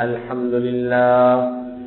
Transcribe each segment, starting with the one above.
الحمد لله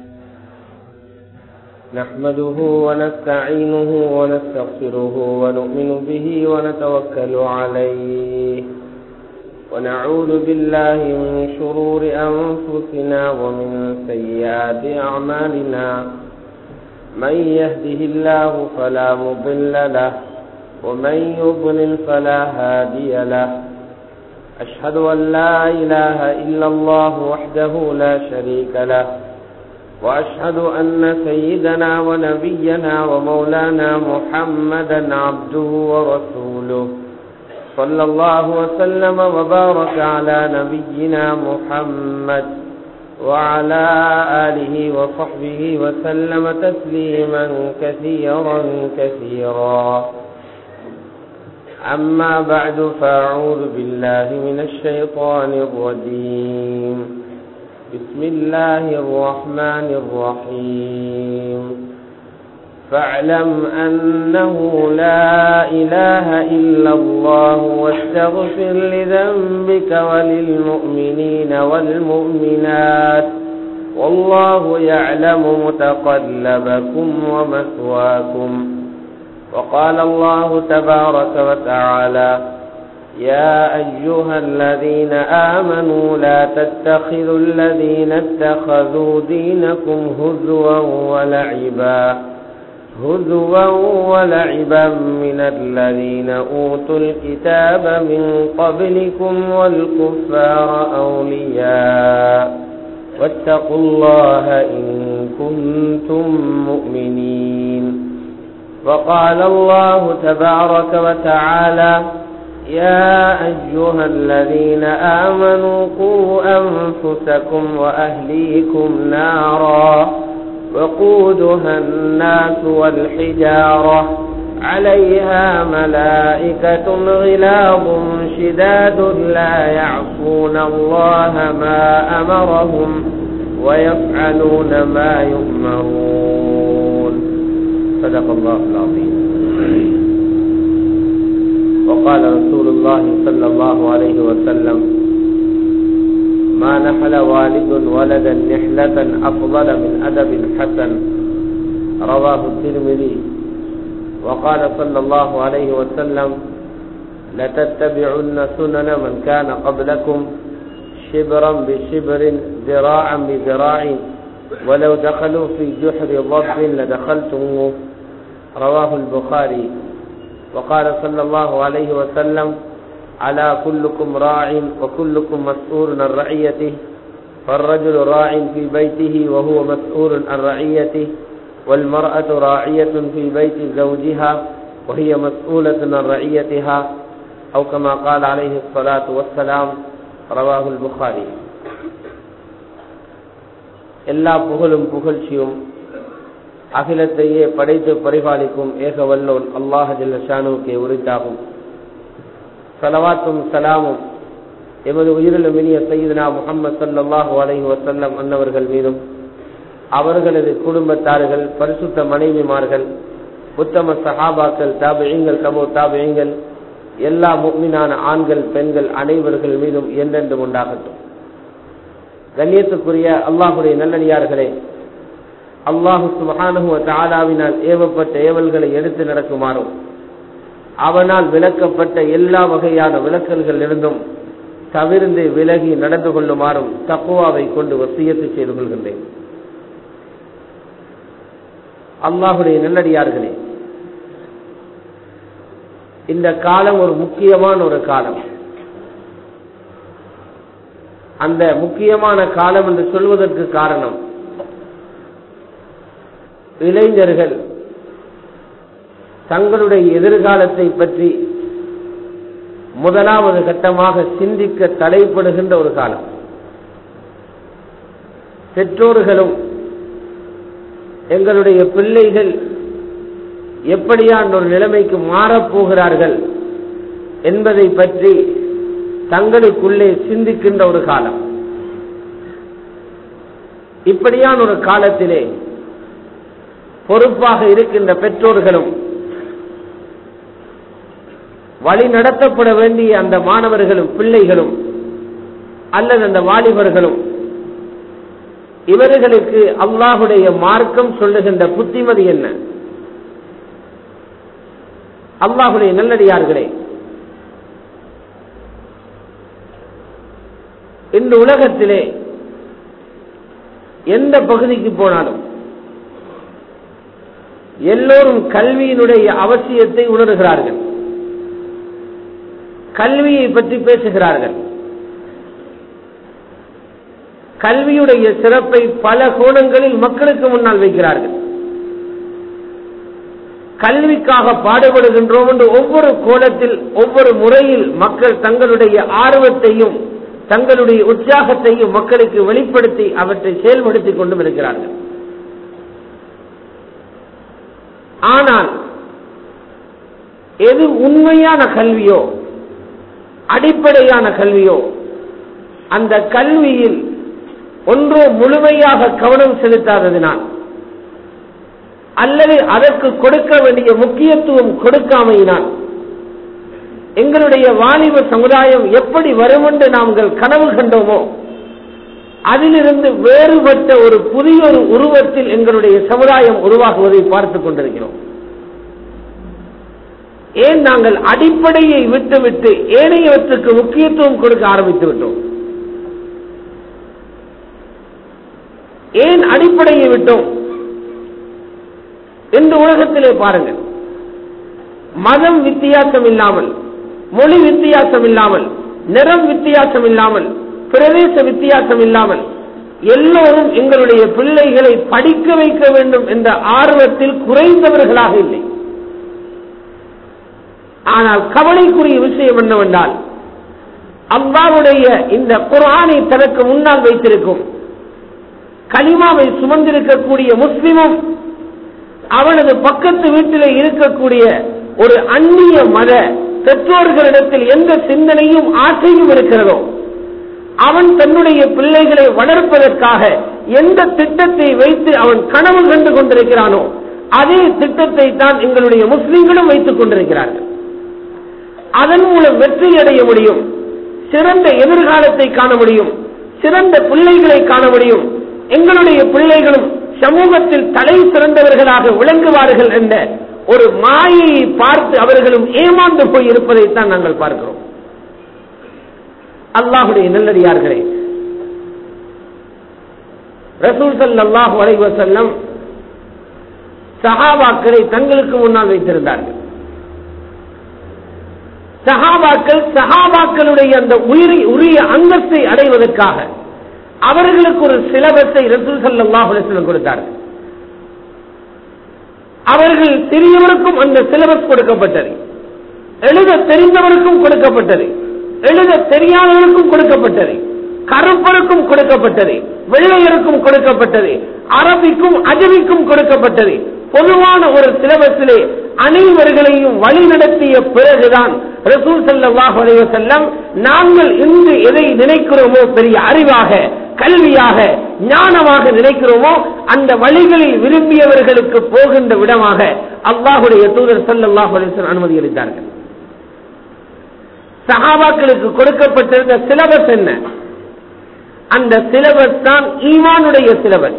نحمده ونستعينه ونستغفره ونؤمن به ونتوكل عليه ونعوذ بالله من شرور أنفسنا ومن سيئات أعمالنا من يهده الله فلا مضل له ومن يضلل فلا هادي له أشهد أن لا إله إلا الله وحده لا شريك له وأشهد أن سيدنا ونبينا ومولانا محمدا عبده ورسوله صلى الله وسلم وبارك على نبينا محمد وعلى آله وصحبه وسلم تسليما كثيرا كثيرا أما بعد فأعوذ بالله من الشيطان الرجيم بسم الله الرحمن الرحيم فاعلم أنه لا إله إلا الله واستغفر لذنبك وللمؤمنين والمؤمنات والله يعلم متقلبكم ومثواكم وقال الله تبارك وتعالى يا أيها الذين آمنوا لا تتخذوا الذين اتخذوا دينكم هزوا ولعبا هزوا ولعبا من الذين أوتوا الكتاب من قبلكم والكفار أولياء واتقوا الله إن كنتم مؤمنين وقال الله تبارك وتعالى يا أيها الذين آمنوا قوا أنفسكم وأهليكم نارا وقودها الناس والحجارة عليها ملائكة غلاظ شداد لا يعصون الله ما أمرهم ويفعلون ما يؤمرون صدق الله العظيم وقال رسول الله صلى الله عليه وسلم ما نحل والد ولدا نحلة أفضل من أدب حسن رواه الترمذي وقال صلى الله عليه وسلم لتتبعن سنن من كان قبلكم شبرا بشبر ذراعا بذراع ولو دخلوا في جحر ضب لدخلتموه رواه البخاري وقال صلى الله عليه وسلم على كلكم راع وكلكم مسؤول عن رعيته فالرجل راع في بيته وهو مسؤول عن رعيته والمرأة راعية في بيت زوجها وهي مسؤولة عن رعيتها أو كما قال عليه الصلاة والسلام رواه البخاري எல்லா புகழும் புகழ்ச்சியும் அகிலத்தையே படைத்து பரிபாலிக்கும் ஏக வல்லோன் அல்லாஹ் ஜல்லஷானுக்கே உரித்தாகும் சலவாத்தும் சலாமும் எமது உயிரிலும் இனிய சையதுனா முகமது சல்லாஹூ அலஹி வசல்லம் அன்னவர்கள் மீதும் அவர்களது குடும்பத்தார்கள் பரிசுத்த மனைவிமார்கள் உத்தம சஹாபாக்கள் தாபியங்கள் தமோ தாபியங்கள் எல்லா முக்மினான ஆண்கள் பெண்கள் அனைவர்கள் மீதும் என்றென்றும் உண்டாகட்டும் கண்ணியத்துக்குரிய அல்லாஹுடைய நல்லடியார்களே அல்லாஹு சுபஹானஹுவ தாலாவினால் ஏவப்பட்ட ஏவல்களை எடுத்து நடக்குமாறும் அவனால் விளக்கப்பட்ட எல்லா வகையான விளக்கல்கள் இருந்தும் தவிர்ந்து விலகி நடந்து கொள்ளுமாறும் தக்குவாவை கொண்டு வசியத்து செய்து கொள்கின்றேன் அல்லாஹுடைய நல்லடியார்களே இந்த காலம் ஒரு முக்கியமான ஒரு காலம் அந்த முக்கியமான காலம் என்று சொல்வதற்கு காரணம் இளைஞர்கள் தங்களுடைய எதிர்காலத்தை பற்றி முதலாவது கட்டமாக சிந்திக்க தலைப்படுகின்ற ஒரு காலம் பெற்றோர்களும் எங்களுடைய பிள்ளைகள் எப்படியான ஒரு நிலைமைக்கு மாறப்போகிறார்கள் என்பதை பற்றி தங்களுக்குள்ளே சிந்திக்கின்ற ஒரு காலம் இப்படியான ஒரு காலத்திலே பொறுப்பாக இருக்கின்ற பெற்றோர்களும் வழி நடத்தப்பட வேண்டிய அந்த மாணவர்களும் பிள்ளைகளும் அல்லது அந்த வாலிபர்களும் இவர்களுக்கு அல்லாஹுடைய மார்க்கம் சொல்லுகின்ற புத்திமதி என்ன அல்லாஹுடைய நல்லடியார்களே இந்த உலகத்திலே எந்த பகுதிக்கு போனாலும் எல்லோரும் கல்வியினுடைய அவசியத்தை உணர்கிறார்கள் கல்வியை பற்றி பேசுகிறார்கள் கல்வியுடைய சிறப்பை பல கோணங்களில் மக்களுக்கு முன்னால் வைக்கிறார்கள் கல்விக்காக பாடுபடுகின்றோம் என்று ஒவ்வொரு கோணத்தில் ஒவ்வொரு முறையில் மக்கள் தங்களுடைய ஆர்வத்தையும் தங்களுடைய உற்சாகத்தையும் மக்களுக்கு வெளிப்படுத்தி அவற்றை செயல்படுத்திக் கொண்டும் இருக்கிறார்கள் ஆனால் எது உண்மையான கல்வியோ அடிப்படையான கல்வியோ அந்த கல்வியில் ஒன்றோ முழுமையாக கவனம் செலுத்தாததினால் அல்லது அதற்கு கொடுக்க வேண்டிய முக்கியத்துவம் கொடுக்காமையினால் எங்களுடைய வாலிப சமுதாயம் எப்படி வரும் என்று நாங்கள் கனவு கண்டோமோ அதிலிருந்து வேறுபட்ட ஒரு புதிய ஒரு உருவத்தில் எங்களுடைய சமுதாயம் உருவாகுவதை பார்த்துக் கொண்டிருக்கிறோம் ஏன் நாங்கள் அடிப்படையை விட்டுவிட்டு ஏனையவற்றுக்கு முக்கியத்துவம் கொடுக்க ஆரம்பித்து விட்டோம் ஏன் அடிப்படையை விட்டோம் இந்த உலகத்திலே பாருங்கள் மதம் வித்தியாசம் இல்லாமல் மொழி வித்தியாசம் இல்லாமல் நிறம் வித்தியாசம் இல்லாமல் பிரதேச வித்தியாசம் இல்லாமல் எல்லோரும் எங்களுடைய பிள்ளைகளை படிக்க வைக்க வேண்டும் என்ற ஆர்வத்தில் குறைந்தவர்களாக இல்லை ஆனால் கவலைக்குரிய விஷயம் என்னவென்றால் அவ்வாவுடைய இந்த குரானை தனக்கு முன்னால் வைத்திருக்கும் கலிமாவை சுமந்திருக்கக்கூடிய முஸ்லிமும் அவனது பக்கத்து வீட்டிலே இருக்கக்கூடிய ஒரு அந்நிய மத பெற்றோர்களிடத்தில் எந்த சிந்தனையும் ஆசையும் இருக்கிறதோ அவன் தன்னுடைய பிள்ளைகளை வளர்ப்பதற்காக எந்த திட்டத்தை வைத்து அவன் கனவு கண்டு கொண்டிருக்கிறானோ அதே திட்டத்தை தான் எங்களுடைய முஸ்லிம்களும் வைத்துக் கொண்டிருக்கிறார்கள் அதன் மூலம் வெற்றி அடைய முடியும் சிறந்த எதிர்காலத்தை காண முடியும் சிறந்த பிள்ளைகளை காண முடியும் எங்களுடைய பிள்ளைகளும் சமூகத்தில் தலை சிறந்தவர்களாக விளங்குவார்கள் என்ற ஒரு மாயையை பார்த்து அவர்களும் ஏமாந்து போய் இருப்பதைத்தான் நாங்கள் பார்க்கிறோம் அல்லாஹுடைய நல்லடியார்களே ரசூல் சல்லாஹு அலைவசல்லம் சஹாபாக்களை தங்களுக்கு முன்னால் வைத்திருந்தார்கள் சஹாபாக்கள் சஹாபாக்களுடைய அந்த உயிரி உரிய அங்கத்தை அடைவதற்காக அவர்களுக்கு ஒரு சிலபஸை ரசூல் சல்லாஹ் அலிஸ்லம் கொடுத்தார்கள் அவர்கள் சிறியவருக்கும் அந்த சிலபஸ் கொடுக்கப்பட்டது எழுத தெரிந்தவருக்கும் கொடுக்கப்பட்டது எழுத தெரியாதவருக்கும் கொடுக்கப்பட்டது கருப்பருக்கும் கொடுக்கப்பட்டது வெள்ளையருக்கும் கொடுக்கப்பட்டது அரபிக்கும் அஜபிக்கும் கொடுக்கப்பட்டது பொதுவான ஒரு சிலபஸிலே அனைவர்களையும் வழிநடத்திய பிறகுதான் ரசூல் சல்லாஹ் செல்லம் நாங்கள் இன்று எதை நினைக்கிறோமோ பெரிய அறிவாக கல்வியாக ஞானமாக நினைக்கிறோமோ அந்த வழிகளில் விரும்பியவர்களுக்கு போகின்ற விடமாக அல்லாஹுடைய தூதர் சல்லாஹ் அனுமதி அளித்தார்கள் சஹாபாக்களுக்கு கொடுக்கப்பட்டிருந்த சிலபஸ் என்ன அந்த சிலபஸ் தான் ஈமானுடைய சிலபஸ்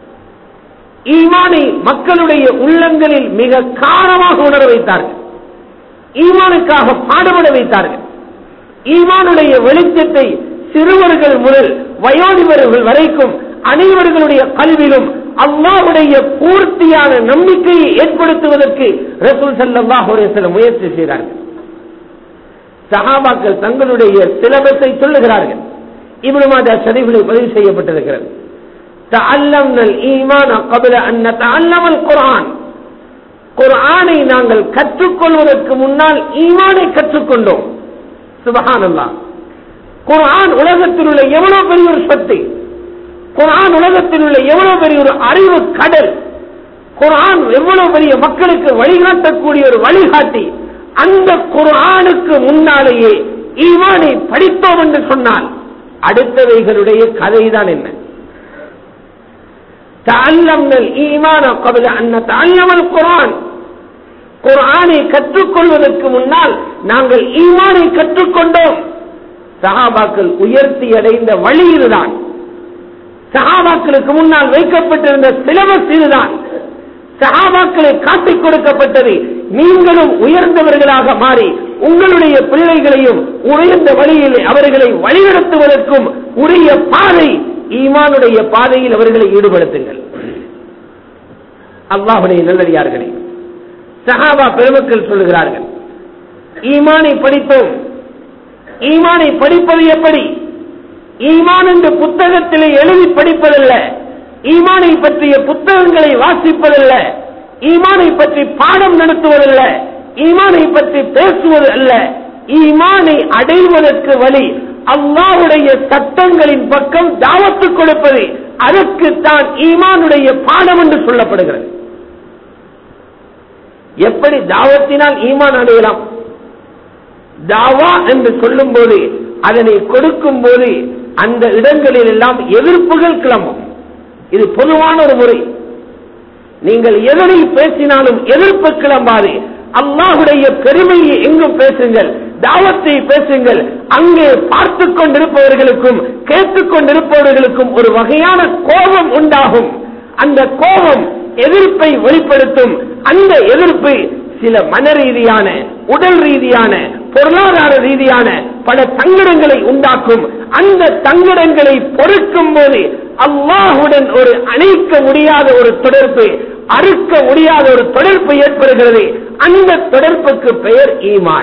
ஈமானை மக்களுடைய உள்ளங்களில் மிக காரமாக உணர வைத்தார்கள் ஈமானுக்காக பாடுபட வைத்தார்கள் ஈமானுடைய வெளிச்சத்தை சிறுவர்கள் முதல் வயோதிபர்கள் வரைக்கும் அனைவர்களுடைய கல்வியிலும் அல்லாவுடைய பூர்த்தியான நம்பிக்கையை ஏற்படுத்துவதற்கு ரசூல் சல்லாஹ் சில முயற்சி செய்தார்கள் சஹாபாக்கள் தங்களுடைய சிலபஸை சொல்லுகிறார்கள் இவ்வளவு மாத சரிவில் பதிவு செய்யப்பட்டிருக்கிறது تعلمنا الإيمان قبل أن نتعلم القرآن குர்ஆனை நாங்கள் கற்றுக்கொள்வதற்கு முன்னால் ஈமானை கற்றுக்கொண்டோம் சுபஹானல்லா குர்ஆன் உலகத்தில் உள்ள எவ்வளவு பெரிய ஒரு சக்தி குர்ஆன் உலகத்தில் உள்ள எவ்வளவு பெரிய ஒரு அறிவு கடல் குர்ஆன் எவ்வளவு பெரிய மக்களுக்கு வழிகாட்டக்கூடிய ஒரு வழிகாட்டி அந்த குர்ஆனுக்கு முன்னாலேயே ஈமானை படித்தோம் என்று சொன்னால் அடுத்தவைகளுடைய கதைதான் என்ன تعلمنا الإيمان قبل أن نتعلم القرآن குர்ஆனை கற்றுக்கொள்வதற்கு முன்னால் நாங்கள் ஈமானை கற்றுக்கொண்டோம் சஹாபாக்கள் உயர்த்தி அடைந்த வழி இதுதான் சஹாபாக்களுக்கு முன்னால் வைக்கப்பட்டிருந்த சிலபஸ் இதுதான் சஹாபாக்களை காட்டிக் கொடுக்கப்பட்டது நீங்களும் உயர்ந்தவர்களாக மாறி உங்களுடைய பிள்ளைகளையும் உயர்ந்த வழியில் அவர்களை வழிநடத்துவதற்கும் உரிய பாதை ஈமானுடைய பாதையில் அவர்களை ஈடுபடுத்துங்கள் அல்லாஹுடைய நல்லடியார்களே சஹாபா பெருமக்கள் சொல்லுகிறார்கள் ஈமானை படித்தோம் ஈமானை படிப்பது எப்படி ஈமான் என்ற புத்தகத்திலே எழுதி படிப்பதல்ல ஈமானை பற்றிய புத்தகங்களை வாசிப்பதல்ல ஈமானை பற்றி பாடம் நடத்துவதல்ல ஈமானை பற்றி பேசுவது அல்ல ஈமானை அடைவதற்கு வழி அல்லாஹுடைய சட்டங்களின் பக்கம் தாவத்து கொடுப்பது அதற்கு தான் ஈமானுடைய பாடம் என்று சொல்லப்படுகிறது எப்படி தாவத்தினால் ஈமான் அடையலாம் தாவா என்று சொல்லும் போது அதனை கொடுக்கும் போது அந்த இடங்களில் எல்லாம் எதிர்ப்புகள் கிளம்பும் இது பொதுவான ஒரு முறை நீங்கள் எதனை பேசினாலும் எதிர்ப்பு கிளம்பாது அல்லாஹுடைய பெருமையை எங்கும் பேசுங்கள் தாவத்தை பேசுங்கள் அங்கே பார்த்து கொண்டிருப்பவர்களுக்கும் கேட்டுக் கொண்டிருப்பவர்களுக்கும் ஒரு வகையான கோபம் உண்டாகும் அந்த கோபம் எதிர்ப்பை வெளிப்படுத்தும் அந்த எதிர்ப்பு சில மன ரீதியான உடல் ரீதியான பொருளாதார ரீதியான பல சங்கடங்களை உண்டாக்கும் அந்த சங்கடங்களை பொறுக்கும் போது அல்லாஹுடன் ஒரு அணைக்க முடியாத ஒரு தொடர்பு அறுக்க முடியாத ஒரு தொடர்பு ஏற்படுகிறது அந்த தொடர்புக்கு பெயர் ஈமான்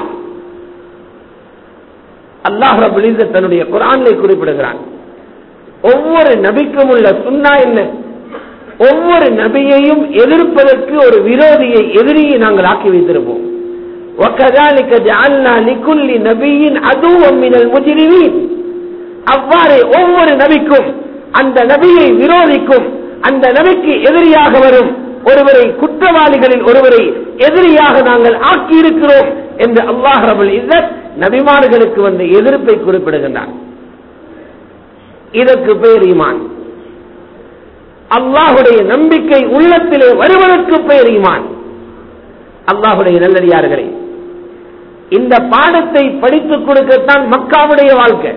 அல்லாஹ் ரபுல் இஸ்ஸத் தன்னுடைய குரானிலே குறிப்பிடுகிறான் ஒவ்வொரு நபிக்கும் உள்ள சுன்னா என்ன ஒவ்வொரு நபியையும் எதிர்ப்பதற்கு ஒரு விரோதியை எதிரியை நாங்கள் ஆக்கி வைத்திருப்போம் وَكَذَلِكَ جَعَلْنَا لِكُلِّ نَبِيٍّ عَدُوًّا مِنَ الْمُجْرِمِينَ அவ்வாறே ஒவ்வொரு நபிக்கும் அந்த நபியை விரோதிக்கும் அந்த நபிக்கு எதிரியாக வரும் ஒருவரை குற்றவாளிகளில் ஒருவரை எதிரியாக நாங்கள் ஆக்கி இருக்கிறோம் என்று அல்லாஹ் ரபுல் இஸ்ஸத் நபிமார்களுக்கு வந்த எதிர்ப்பை குறிப்பிடுகின்றான் இதற்கு பெயர் ஈமான் அல்லாஹுடைய நம்பிக்கை உள்ளத்திலே வருவதற்கு பெயர் ஈமான் அல்லாஹுடைய நல்லடியார்களே இந்த பாடத்தை படித்துக் கொடுக்கத்தான் மக்காவுடைய வாழ்க்கை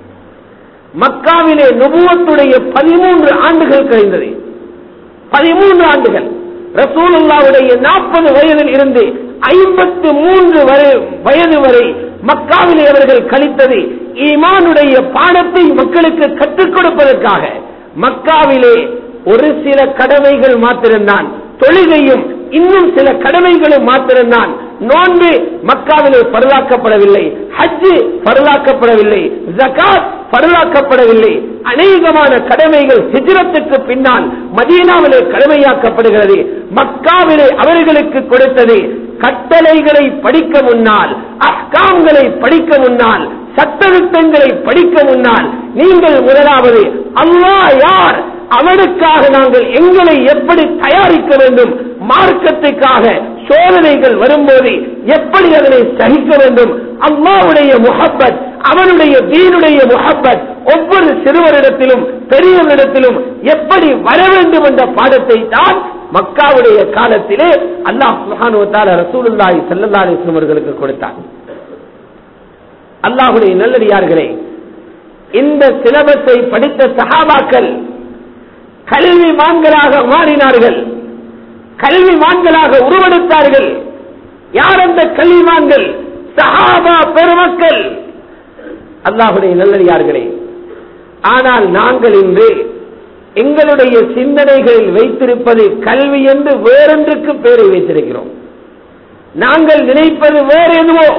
மக்காவிலே நுபுவத்துடைய பதிமூன்று ஆண்டுகள் கழிந்தது பதிமூன்று ஆண்டுகள் ரசூலுல்லாவுடைய நாற்பது வயதில் இருந்து ஐம்பத்து மூன்று வயது வரை மக்காவிலே அவர்கள் கழித்தது ஈமானுடைய பாடத்தை மக்களுக்கு கற்றுக் கொடுப்பதற்காக மக்காவிலே ஒரு சில கடமைகள் மாத்திரம்தான் தொழுகையும் இன்னும் சில கடமைகளும் மாத்திரம்தான் நோன்பு மக்காவிலே பரலாக்கப்படவில்லை ஹஜ்ஜு பரலாக்கப்படவில்லை ஜகாத் பரலாக்கப்படவில்லை அநேகமான கடமைகள் ஹிஜ்ரத்துக்கு பின்னால் மதீனாவிலே கடமையாக்கப்படுகிறது மக்காவிலே அவர்களுக்கு கொடுத்தது கட்டளைகளை படிக்க முன்னால் அஹ்காம்களை படிக்க முன்னால் சட்டத்திட்டங்களை படிக்க முன்னால் நீங்கள் முதலாவது அல்லாஹ் யார் அவனுக்காக நாங்கள் எங்களை எப்படி தயாரிக்க வேண்டும் மார்க்கத்துக்காக சோதனைகள் வரும்போது எப்படி அதனை சகிக்க வேண்டும் அம்மாவுடைய முகப்பத் அவனுடைய தீனுடைய முகப்பத் ஒவ்வொரு சிறுவரிடத்திலும் பெரியவரிடத்திலும் எப்படி வர வேண்டும் என்ற பாடத்தை தான் மக்காவுடைய காலத்திலே அல்லாஹ் சுஹானுவத்தால் ரசூலுல்லாஹி ஸல்லல்லாஹு அலைஹி வஸல்லம் அவர்களுக்கு கொடுத்தார் அல்லாஹுடைய நல்லடியார்களே இந்த சிலபஸை படித்த சஹாபாக்கள் கல்வி மான்களாக மாறினார்கள் கல்வி மான்களாக உருவெடுத்தார்கள் யார் அந்த கல்விமான்கள் சஹாபா பெருமக்கள் அல்லாஹுடைய நல்லடியார்களே ஆனால் நாங்கள் இன்று எங்களுடைய சிந்தனைகளில் வைத்திருப்பது கல்வி என்று வேறொன்றுக்கு பேரை வைத்திருக்கிறோம் நாங்கள் நினைப்பது வேறு எதுவோ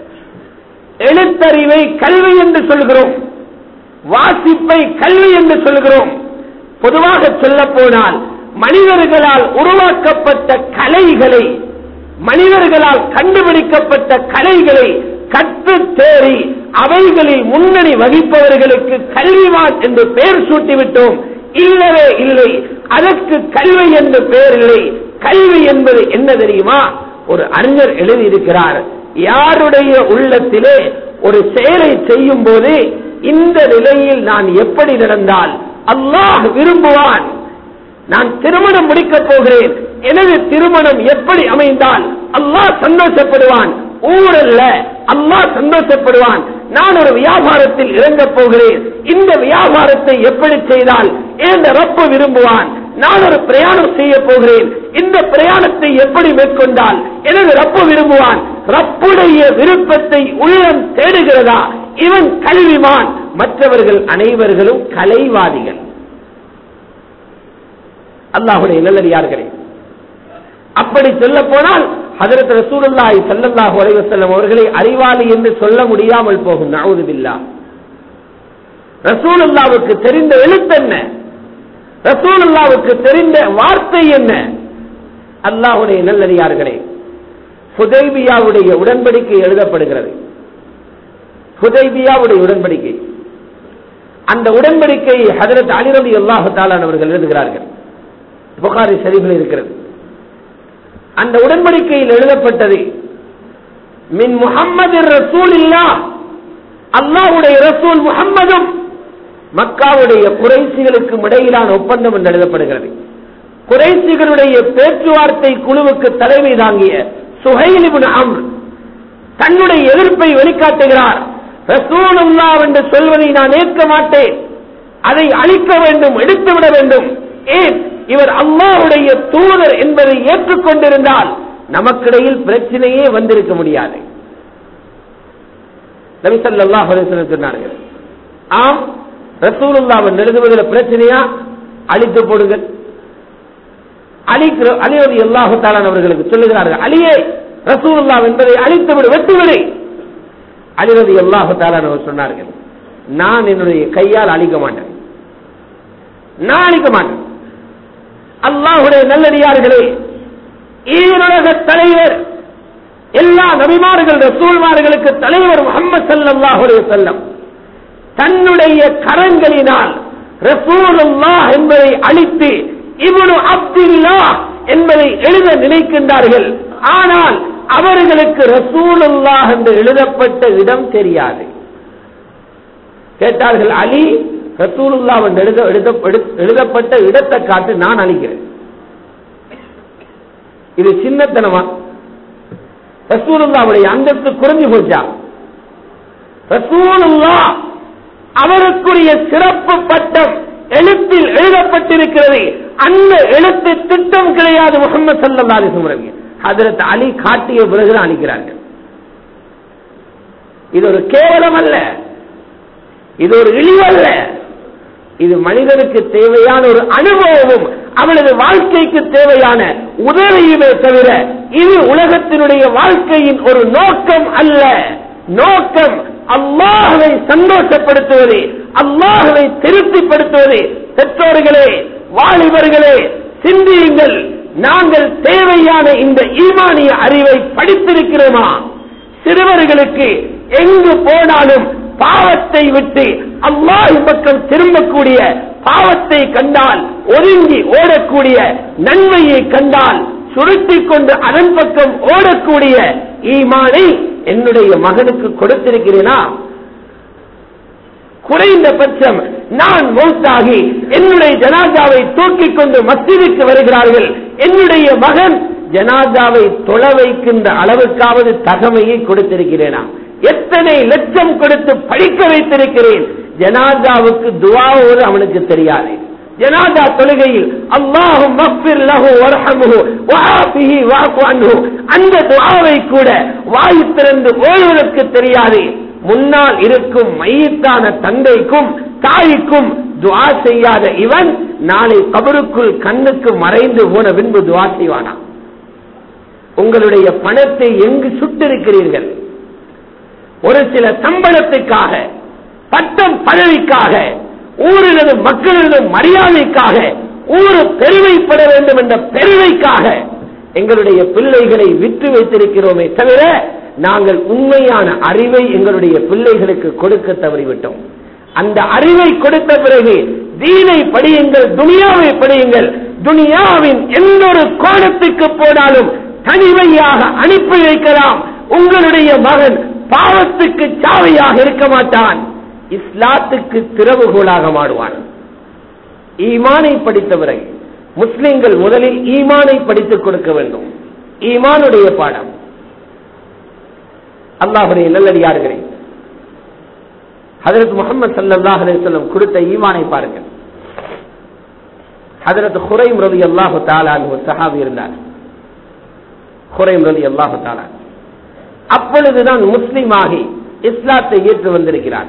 எழுத்தறிவை கல்வி என்று சொல்கிறோம் வாசிப்பை கல்வி என்று சொல்கிறோம் பொதுவாக சொல்ல போனால் மனிதர்களால் உருவாக்கப்பட்ட கலைகளை மனிதர்களால் கண்டுபிடிக்கப்பட்ட கலைகளை கற்று தேறி அவைகளில் முன்னணி வகிப்பவர்களுக்கு கல்விவான் என்று பெயர் சூட்டிவிட்டோம் இல்லவே இல்லை அதற்கு கல்வி என்று பெயர் இல்லை கல்வி என்பது என்ன தெரியுமா ஒரு அறிஞர் எழுதியிருக்கிறார் யாருடைய உள்ளத்திலே ஒரு செயலை செய்யும் போது இந்த நிலையில் நான் எப்படி நடந்தால் அல்லாஹ் விரும்புவான் நான் திருமணம் முடிக்கப் போகிறேன் எனது திருமணம் எப்படி அமைந்தால் அல்லாஹ் சந்தோஷப்படுவான் ஊரல்ல அல்லாஹ் சந்தோஷப்படுவான் நான் ஒரு வியாபாரத்தில் இறங்கப் போகிறேன் இந்த வியாபாரத்தை எப்படி செய்தால் ஏன் ரப்பு விரும்புவான் நான் ஒரு பிரயாணம் செய்ய போகிறேன் இந்த பிரயாணத்தை எப்படி மேற்கொண்டால் எனது ரப்பு விரும்புவான் ரப்புடைய விருப்பத்தை உள்ளம் தேடுகிறதா இவன் கல்விமான் மற்றவர்கள் அனைவர்களும் கலைவாதிகள் அல்லாஹுடைய நல்லடியார்களே அப்படி சொல்ல போனால் ஹதரத் ரசூலுல்லாஹி ஸல்லல்லாஹு அலைஹி வஸல்லம் அவர்களை அறிவாளி என்று சொல்ல முடியாமல் போகும் நவுது பில்லா ரசூலுல்லாவுக்கு தெரிந்த எழுத்தென்ன ரசூலுல்லாவுக்கு தெரிந்த வார்த்தை என்ன அல்லாஹுடைய நல்லடியார்களே ஹுதைபியாவுடைய உடன்படிக்கை எழுதப்படுகிறது ஹுதைபியாவுடைய உடன்படிக்கை அந்த உடன்படிக்கை ஹதரத் அலிரதி அல்லாஹு தாலான் அவர்கள் எழுதுகிறார்கள் புகாரி ஷரீஃபில் இருக்கிறது அந்த உடன்படிக்கையில் எழுதப்பட்டது மின் முகம்மது ரசூல் இல்லா அல்லாவுடைய ரசூல் முகம்மதும் மக்காவுடைய குறைசிகளுக்கும் இடையிலான ஒப்பந்தம் என்று எழுதப்படுகிறது குறைசிகளுடைய பேச்சுவார்த்தை குழுவுக்கு தலைமை தாங்கிய சுகைலிபுன் அம் தன்னுடைய எதிர்ப்பை வெளிக்காட்டுகிறார் ரசூலுல்லா என்று சொல்வதை நான் ஏற்க மாட்டேன் அதை அழிக்க வேண்டும் எடுத்துவிட வேண்டும் ஏன் இவர் அல்லாஹுடைய தூதர் என்பதை ஏற்றுக்கொண்டிருந்தால் நமக்கிடையில் பிரச்சனையே வந்திருக்க முடியாது நபிசல்லாஹ் சொன்னார்கள் ஆம் ரசூலுல்லாவின் எழுதுவதில் பிரச்சனையா அழித்து போடுங்கள் அழிக்கிற அலியது எல்லாஹு தாலான் அவர்களுக்கு சொல்லுகிறார்கள் அலியே ரசூலுல்லா என்பதை அழித்து விடு வெட்டுவிடு அழிவது எல்லாஹு தாலான் அவர் சொன்னார்கள் நான் என்னுடைய கையால் அழிக்க மாட்டேன் நான் அழிக்க மாட்டேன் அல்லாஹுடைய நல்லடியார்களே ஈருலக தலைவர் எல்லா நபிமார்கள் ரசூல்மார்களுக்கு தலைவர் முகமது சல்லாஹுடைய செல்லம் தன்னுடைய கரங்களினால் ரசூலுல்லா என்பதை அழித்து இவனு அப்துல்லா என்பதை எழுத நினைக்கின்றார்கள் ஆனால் அவர்களுக்கு ரசூலுல்லா என்று எழுதப்பட்ட இடம் தெரியாது கேட்டார்கள் அலி ரசூலுல்லா என்று எழுத எழுத- எழுதப்பட்ட இடத்தை காட்டு நான் அழிக்கிறேன் இது சின்னத்தனமா ரசூலுல்லாவுடைய அந்தஸ்து குறைஞ்சு போச்சா ரசூலுல்லா அவருக்குரிய சிறப்பு பட்டம் எழுத்தில் எழுதப்பட்டிருக்கிறது அந்த எழுத்து திட்டம் கிடையாது முகமது சல்லா அலிசுமரங்க ஹதரத் அலி காட்டிய பிறகுதான் அளிக்கிறார்கள் இது ஒரு கேவலம் அல்ல இது ஒரு இழிவல்ல இது மனிதனுக்கு தேவையான ஒரு அனுபவமும் அவனது வாழ்க்கைக்கு தேவையான உதவியுமே தவிர இது உலகத்தினுடைய வாழ்க்கையின் ஒரு நோக்கம் அல்ல நோக்கம் அல்லாஹவை சந்தோஷப்படுத்துவது அல்லாஹவை திருப்திப்படுத்துவது பெற்றோர்களே வாலிபர்களே சிந்தியுங்கள் நாங்கள் தேவையான இந்த ஈமானிய அறிவை படித்திருக்கிறோமா சிறுவர்களுக்கு எங்கு போனாலும் பாவத்தை விட்டு அல்லாஹ் பக்கம் திரும்பக்கூடிய பாவத்தை கண்டால் ஒதுங்கி ஓடக்கூடிய நன்மையை கண்டால் சுருட்டிக் கொண்டு அதன் பக்கம் ஓடக்கூடிய ஈமானை என்னுடைய மகனுக்கு கொடுத்திருக்கிறேனா குறைந்த பட்சம் நான் மௌத்தாகி என்னுடைய ஜனாதாவை தூக்கிக் கொண்டு மஸ்ஜிதுக்கு வருகிறார்கள் என்னுடைய மகன் ஜனாதாவை தொழ வைக்கின்ற அளவுக்காவது தகமையை கொடுத்திருக்கிறேனா எத்தனை லட்சம் கொடுத்து படிக்க வைத்திருக்கிறேன் ஜனாதாவுக்கு துவாவோடு அவனுக்கு தெரியாது ஜனாதா தொழுகையில் அல்லாஹும் மக்பிர் லஹு வர்ஹமுஹு வஆஃபிஹி வஅஃபு அன்ஹு அந்த துஆவை கூட வாய் திறந்து ஓடுவதற்கு தெரியாது முன்னால் இருக்கும் மையத்தான தந்தைக்கும் தாய்க்கும் துஆ செய்யாத இவன் நாளை கபருக்குள் கண்ணுக்கு மறைந்து போன பின்பு துஆ செய்வானா உங்களுடைய பணத்தை எங்கு சுட்டிருக்கிறீர்கள் ஒரு சில சம்பளத்துக்காக பட்டம் பதவிக்காக ஊரினது மக்களினது மரியாதைக்காக ஊரு பெருமைப்பட வேண்டும் என்ற பெருமைக்காக எங்களுடைய பிள்ளைகளை விற்று வைத்திருக்கிறோமே தவிர நாங்கள் உண்மையான அறிவை எங்களுடைய பிள்ளைகளுக்கு கொடுக்க தவறிவிட்டோம் அந்த அறிவை கொடுத்த பிறகு தீனை படியுங்கள் துனியாவை படியுங்கள் துனியாவின் எந்த ஒரு கோணத்துக்கு போனாலும் தனிமையாக அனுப்பி வைக்கலாம் உங்களுடைய மகன் பாவத்துக்கு சாவையாக இருக்க மாட்டான் இஸ்லாத்துக்கு திறவுகோலாக மாடுவான் ஈமானை படித்த பிறகு முஸ்லிம்கள் முதலில் ஈமானை படித்துக் கொடுக்க வேண்டும் ஈமானுடைய பாடம் அல்லாஹுடைய நல்லடியார்களே ஹதரத் முகமது சல்லாஹ் அலிஸ்லம் கொடுத்த ஈமானை பாருங்கள் ஹதரத் ஹுரைம் ரவி அல்லாஹு தாலான் ஒரு சஹாபி இருந்தார் ஹுரைம் ரவி அல்லாஹு தாலான் அப்பொழுதுதான் முஸ்லீம் ஆகி இஸ்லாத்தை ஏற்று வந்திருக்கிறார்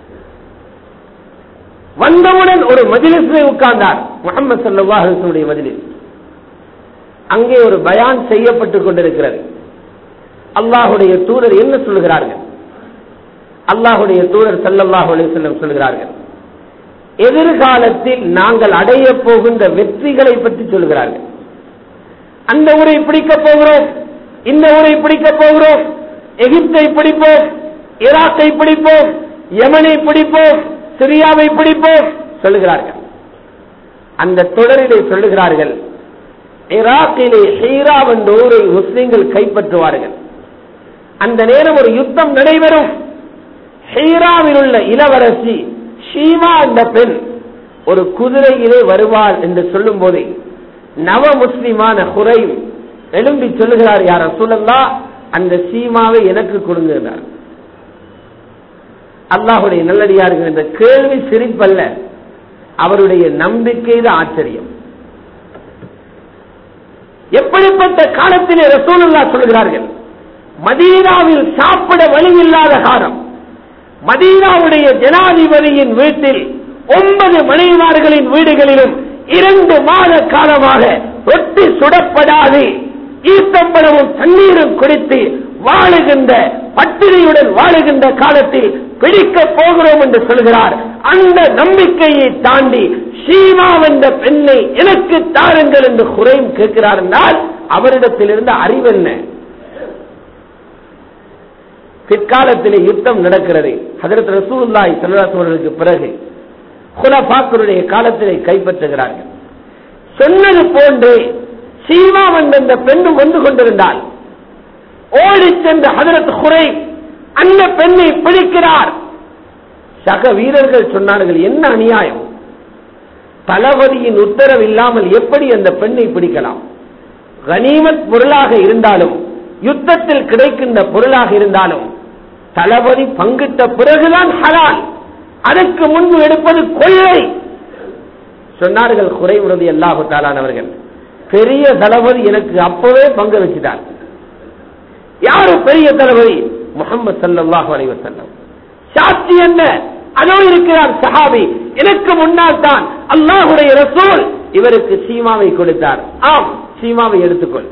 வந்தவுடன் ஒரு மஜிலிஸில் உட்கார்ந்தார் முகமது சல்லாஹுடைய மஜிலிஸ் அங்கே ஒரு பயான் செய்யப்பட்டுக் கொண்டிருக்கிறது அல்லாஹுடைய தூதர் என்ன சொல்கிறார்கள் அல்லாஹுடைய தூதர் சல்லல்லாஹு அலிசல்லம் சொல்கிறார்கள் எதிர்காலத்தில் நாங்கள் அடைய போகின்ற வெற்றிகளை பற்றி சொல்கிறார்கள் அந்த ஊரை பிடிக்கப் போகிறோம் இந்த ஊரை பிடிக்கப் போகிறோம் எகிப்தை பிடிப்போம் ஈராக்கை பிடிப்போம் யமனை பிடிப்போம் சிரியாவை பிடிப்போம் சொல்லுகிறார்கள் அந்த தொடரிலே சொல்லுகிறார்கள் ஈராக்கிலே ஹீரா என்ற ஊரை முஸ்லிம்கள் கைப்பற்றுவார்கள் அந்த நேரம் ஒரு யுத்தம் நடைபெறும் ஹீராவில் உள்ள இளவரசி ஷீமா என்ற பெண் ஒரு குதிரையிலே வருவாள் என்று சொல்லும் போதே நவ முஸ்லிமான குறை எழும்பி சொல்லுகிறார் யார சொல்லல்லா அந்த சீமாவை எனக்கு கொடுங்கிறார் அல்லாஹுடைய நல்லடியார்கள் என்ற கேள்வி சிரிப்பல்ல அவருடைய நம்பிக்கை தான் ஆச்சரியம் எப்படிப்பட்ட காலத்திலே ரசூலுல்லா சொல்கிறார்கள் மதீனாவில் சாப்பிட வழியில்லாத காலம் மதீனாவுடைய ஜனாதிபதியின் வீட்டில் ஒன்பது மனைவிமார்களின் வீடுகளிலும் இரண்டு மாத காலமாக ரொட்டி சுடப்படாது ஈத்தம்பழமும் தண்ணீரும் குடித்து வாழுகின்ற பட்டினியுடன் வாழுகின்ற காலத்தில் பிடிக்க போகிறோம் என்று சொல்கிறார் அந்த நம்பிக்கையை தாண்டி ஷீமா என்ற பெண்ணை எனக்கு தாருங்கள் என்று குறையும் கேட்கிறார் என்றால் அவரிடத்தில் இருந்த அறிவென்ன பிற்காலத்திலே யுத்தம் நடக்கிறது ஹதரத் ரசூல்லாய் செல்வர்களுக்கு பிறகு குலபாக்கருடைய காலத்திலே கைப்பற்றுகிறார்கள் சொன்னது போன்று சீமா என்ற பெண்ணும் வந்து கொண்டிருந்தால் ஓடி சென்ற ஹதரத் குறை அந்த பெண்ணை பிடிக்கிறார் சக வீரர்கள் சொன்னார்கள் என்ன அநியாயம் தளபதியின் உத்தரவு இல்லாமல் எப்படி அந்த பெண்ணை பிடிக்கலாம் கனிமத் பொருளாக இருந்தாலும் யுத்தத்தில் கிடைக்கின்ற பொருளாக இருந்தாலும் தளபதி பங்கிட்ட பிறகுதான் ஹலால் அதற்கு முன்பு எடுப்பது கொள்ளை சொன்னார்கள் குறைவுறது அல்லாஹு தாலானவர்கள் பெரிய தளபதி எனக்கு அப்பவே பங்கு வச்சுட்டார் யாரு பெரிய தளபதி முகமது சல்லாஹு அலைவர் செல்லம் சாட்சி என்ன அதோ இருக்கிறார் சஹாபி எனக்கு முன்னால் தான் அல்லாஹுடைய ரசூல் இவருக்கு சீமாவை கொடுத்தார் ஆம் சீமாவை எடுத்துக்கொள்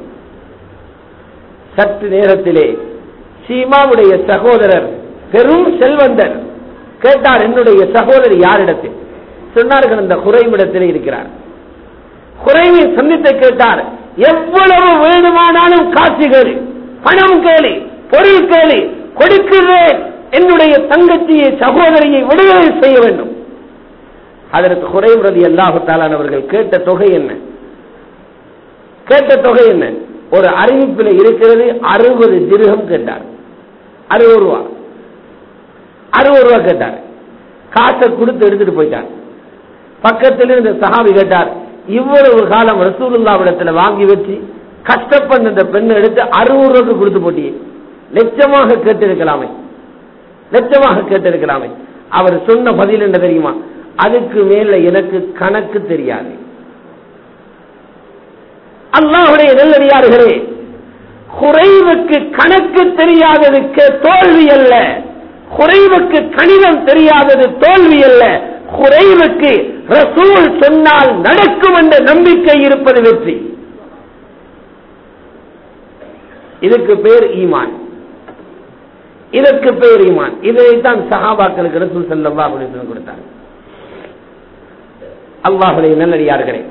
சற்று நேரத்திலே சீமாவுடைய சகோதரர் பெரும் செல்வந்தர் கேட்டார் என்னுடைய சகோதரி யாரிடத்தில் சொன்னார்கள் அந்த குறைவிடத்திலே இருக்கிறார் குறைவை சந்தித்து கேட்டார் எவ்வளவு வேணுமானாலும் காசு கேளு பணம் கேளு பொருள் கேளு கொடுக்கிறேன் என்னுடைய தங்கச்சியை சகோதரியை விடுதலை செய்ய வேண்டும் அதற்கு குறைவுறது அல்லாஹு அவர்கள் கேட்ட தொகை என்ன கேட்ட தொகை என்ன ஒரு அறிவிப்பில் இருக்கிறது அறுபது திருகம் கேட்டார் அறுபது ரூபா அறுபது ரூபா கேட்டார் காசை கொடுத்து எடுத்துட்டு போயிட்டார் பக்கத்தில் இருந்த சஹாபி கேட்டார் இவ்வளவு காலம் ரசூலுல்லாவிடத்துல வாங்கி வச்சு கஷ்டப்பட்ட இந்த பெண்ணை எடுத்து அறுபது ரூபாய்க்கு கொடுத்து போட்டியே லட்சமாக கேட்டிருக்கலாமே லட்சமாக கேட்டிருக்கலாமே அவர் சொன்ன பதில் என்ன தெரியுமா அதுக்கு மேல எனக்கு கணக்கு தெரியாது அல்லாஹுடைய நெல்லடியார்களே குறைவுக்கு கணக்கு தெரியாததுக்கு தோல்வி அல்ல குறைவுக்கு கணிதம் தெரியாதது தோல்வி அல்ல குறைவுக்கு ரசூல் சொன்னால் நடக்கும் என்ற நம்பிக்கை இருப்பது வெற்றி இதுக்கு பேர் ஈமான் இதற்கு பேர் ஈமான் இதைத்தான் சஹாபாக்களுக்கு ரசூல் செல்லவா அப்படின்னு கொடுத்தாங்க அல்லாஹுடைய நல்லடியார்களே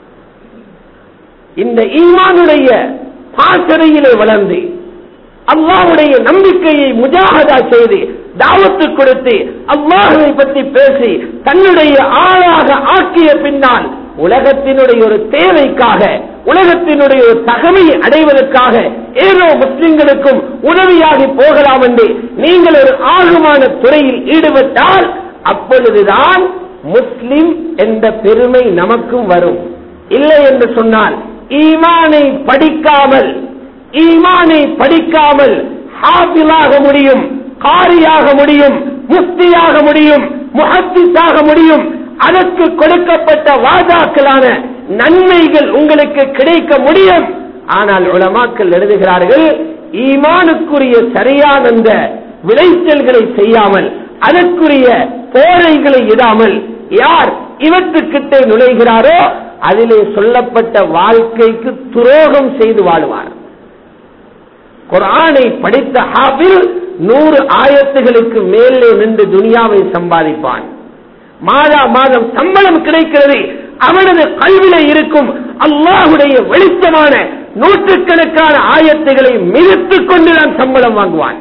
இந்த ஈமானுடைய பாசறையிலே வளர்ந்து அல்லாஹுடைய நம்பிக்கையை முஜாகதா செய்து தாவத்து கொடுத்து அல்லாஹுவை பற்றி பேசி தன்னுடைய ஆளாக ஆக்கிய பின்னால் உலகத்தினுடைய ஒரு தேவைக்காக உலகத்தினுடைய ஒரு தகமையை அடைவதற்காக ஏதோ முஸ்லிம்களுக்கும் உதவியாகி போகலாம் என்று நீங்கள் ஒரு ஆழமான துறையில் ஈடுபட்டால் அப்பொழுதுதான் முஸ்லிம் என்ற பெருமை நமக்கும் வரும் இல்லை என்று சொன்னால் ஈமானை படிக்காமல் ஈமானை படிக்காமல் ஹாபிலாக முடியும் காரியாக முடியும் முஃப்தியாக முடியும் முஹத்திஸாக முடியும் அதற்கு கொடுக்கப்பட்ட வாஜாக்களான நன்மைகள் உங்களுக்கு கிடைக்க முடியும் ஆனால் உலமாக்கள் எழுதுகிறார்கள் ஈமானுக்குரிய சரியான அந்த விளைச்சல்களை செய்யாமல் அதற்குரிய போரைகளை இடாமல் யார் இவற்றுக்கிட்டே நுழைகிறாரோ அதிலே சொல்லப்பட்ட வாழ்க்கைக்கு துரோகம் செய்து வாழுவார் குரானை படித்த ஹாபில் நூறு ஆயத்துகளுக்கு மேலே நின்று துனியாவை சம்பாதிப்பான் மாதா மாதம் சம்பளம் கிடைக்கிறது அவனது கல்வியில இருக்கும் அல்லாஹுடைய வெளிச்சமான நூற்றுக்கணக்கான ஆயத்துகளை மிதித்துக் கொண்டுதான் சம்பளம் வாங்குவான்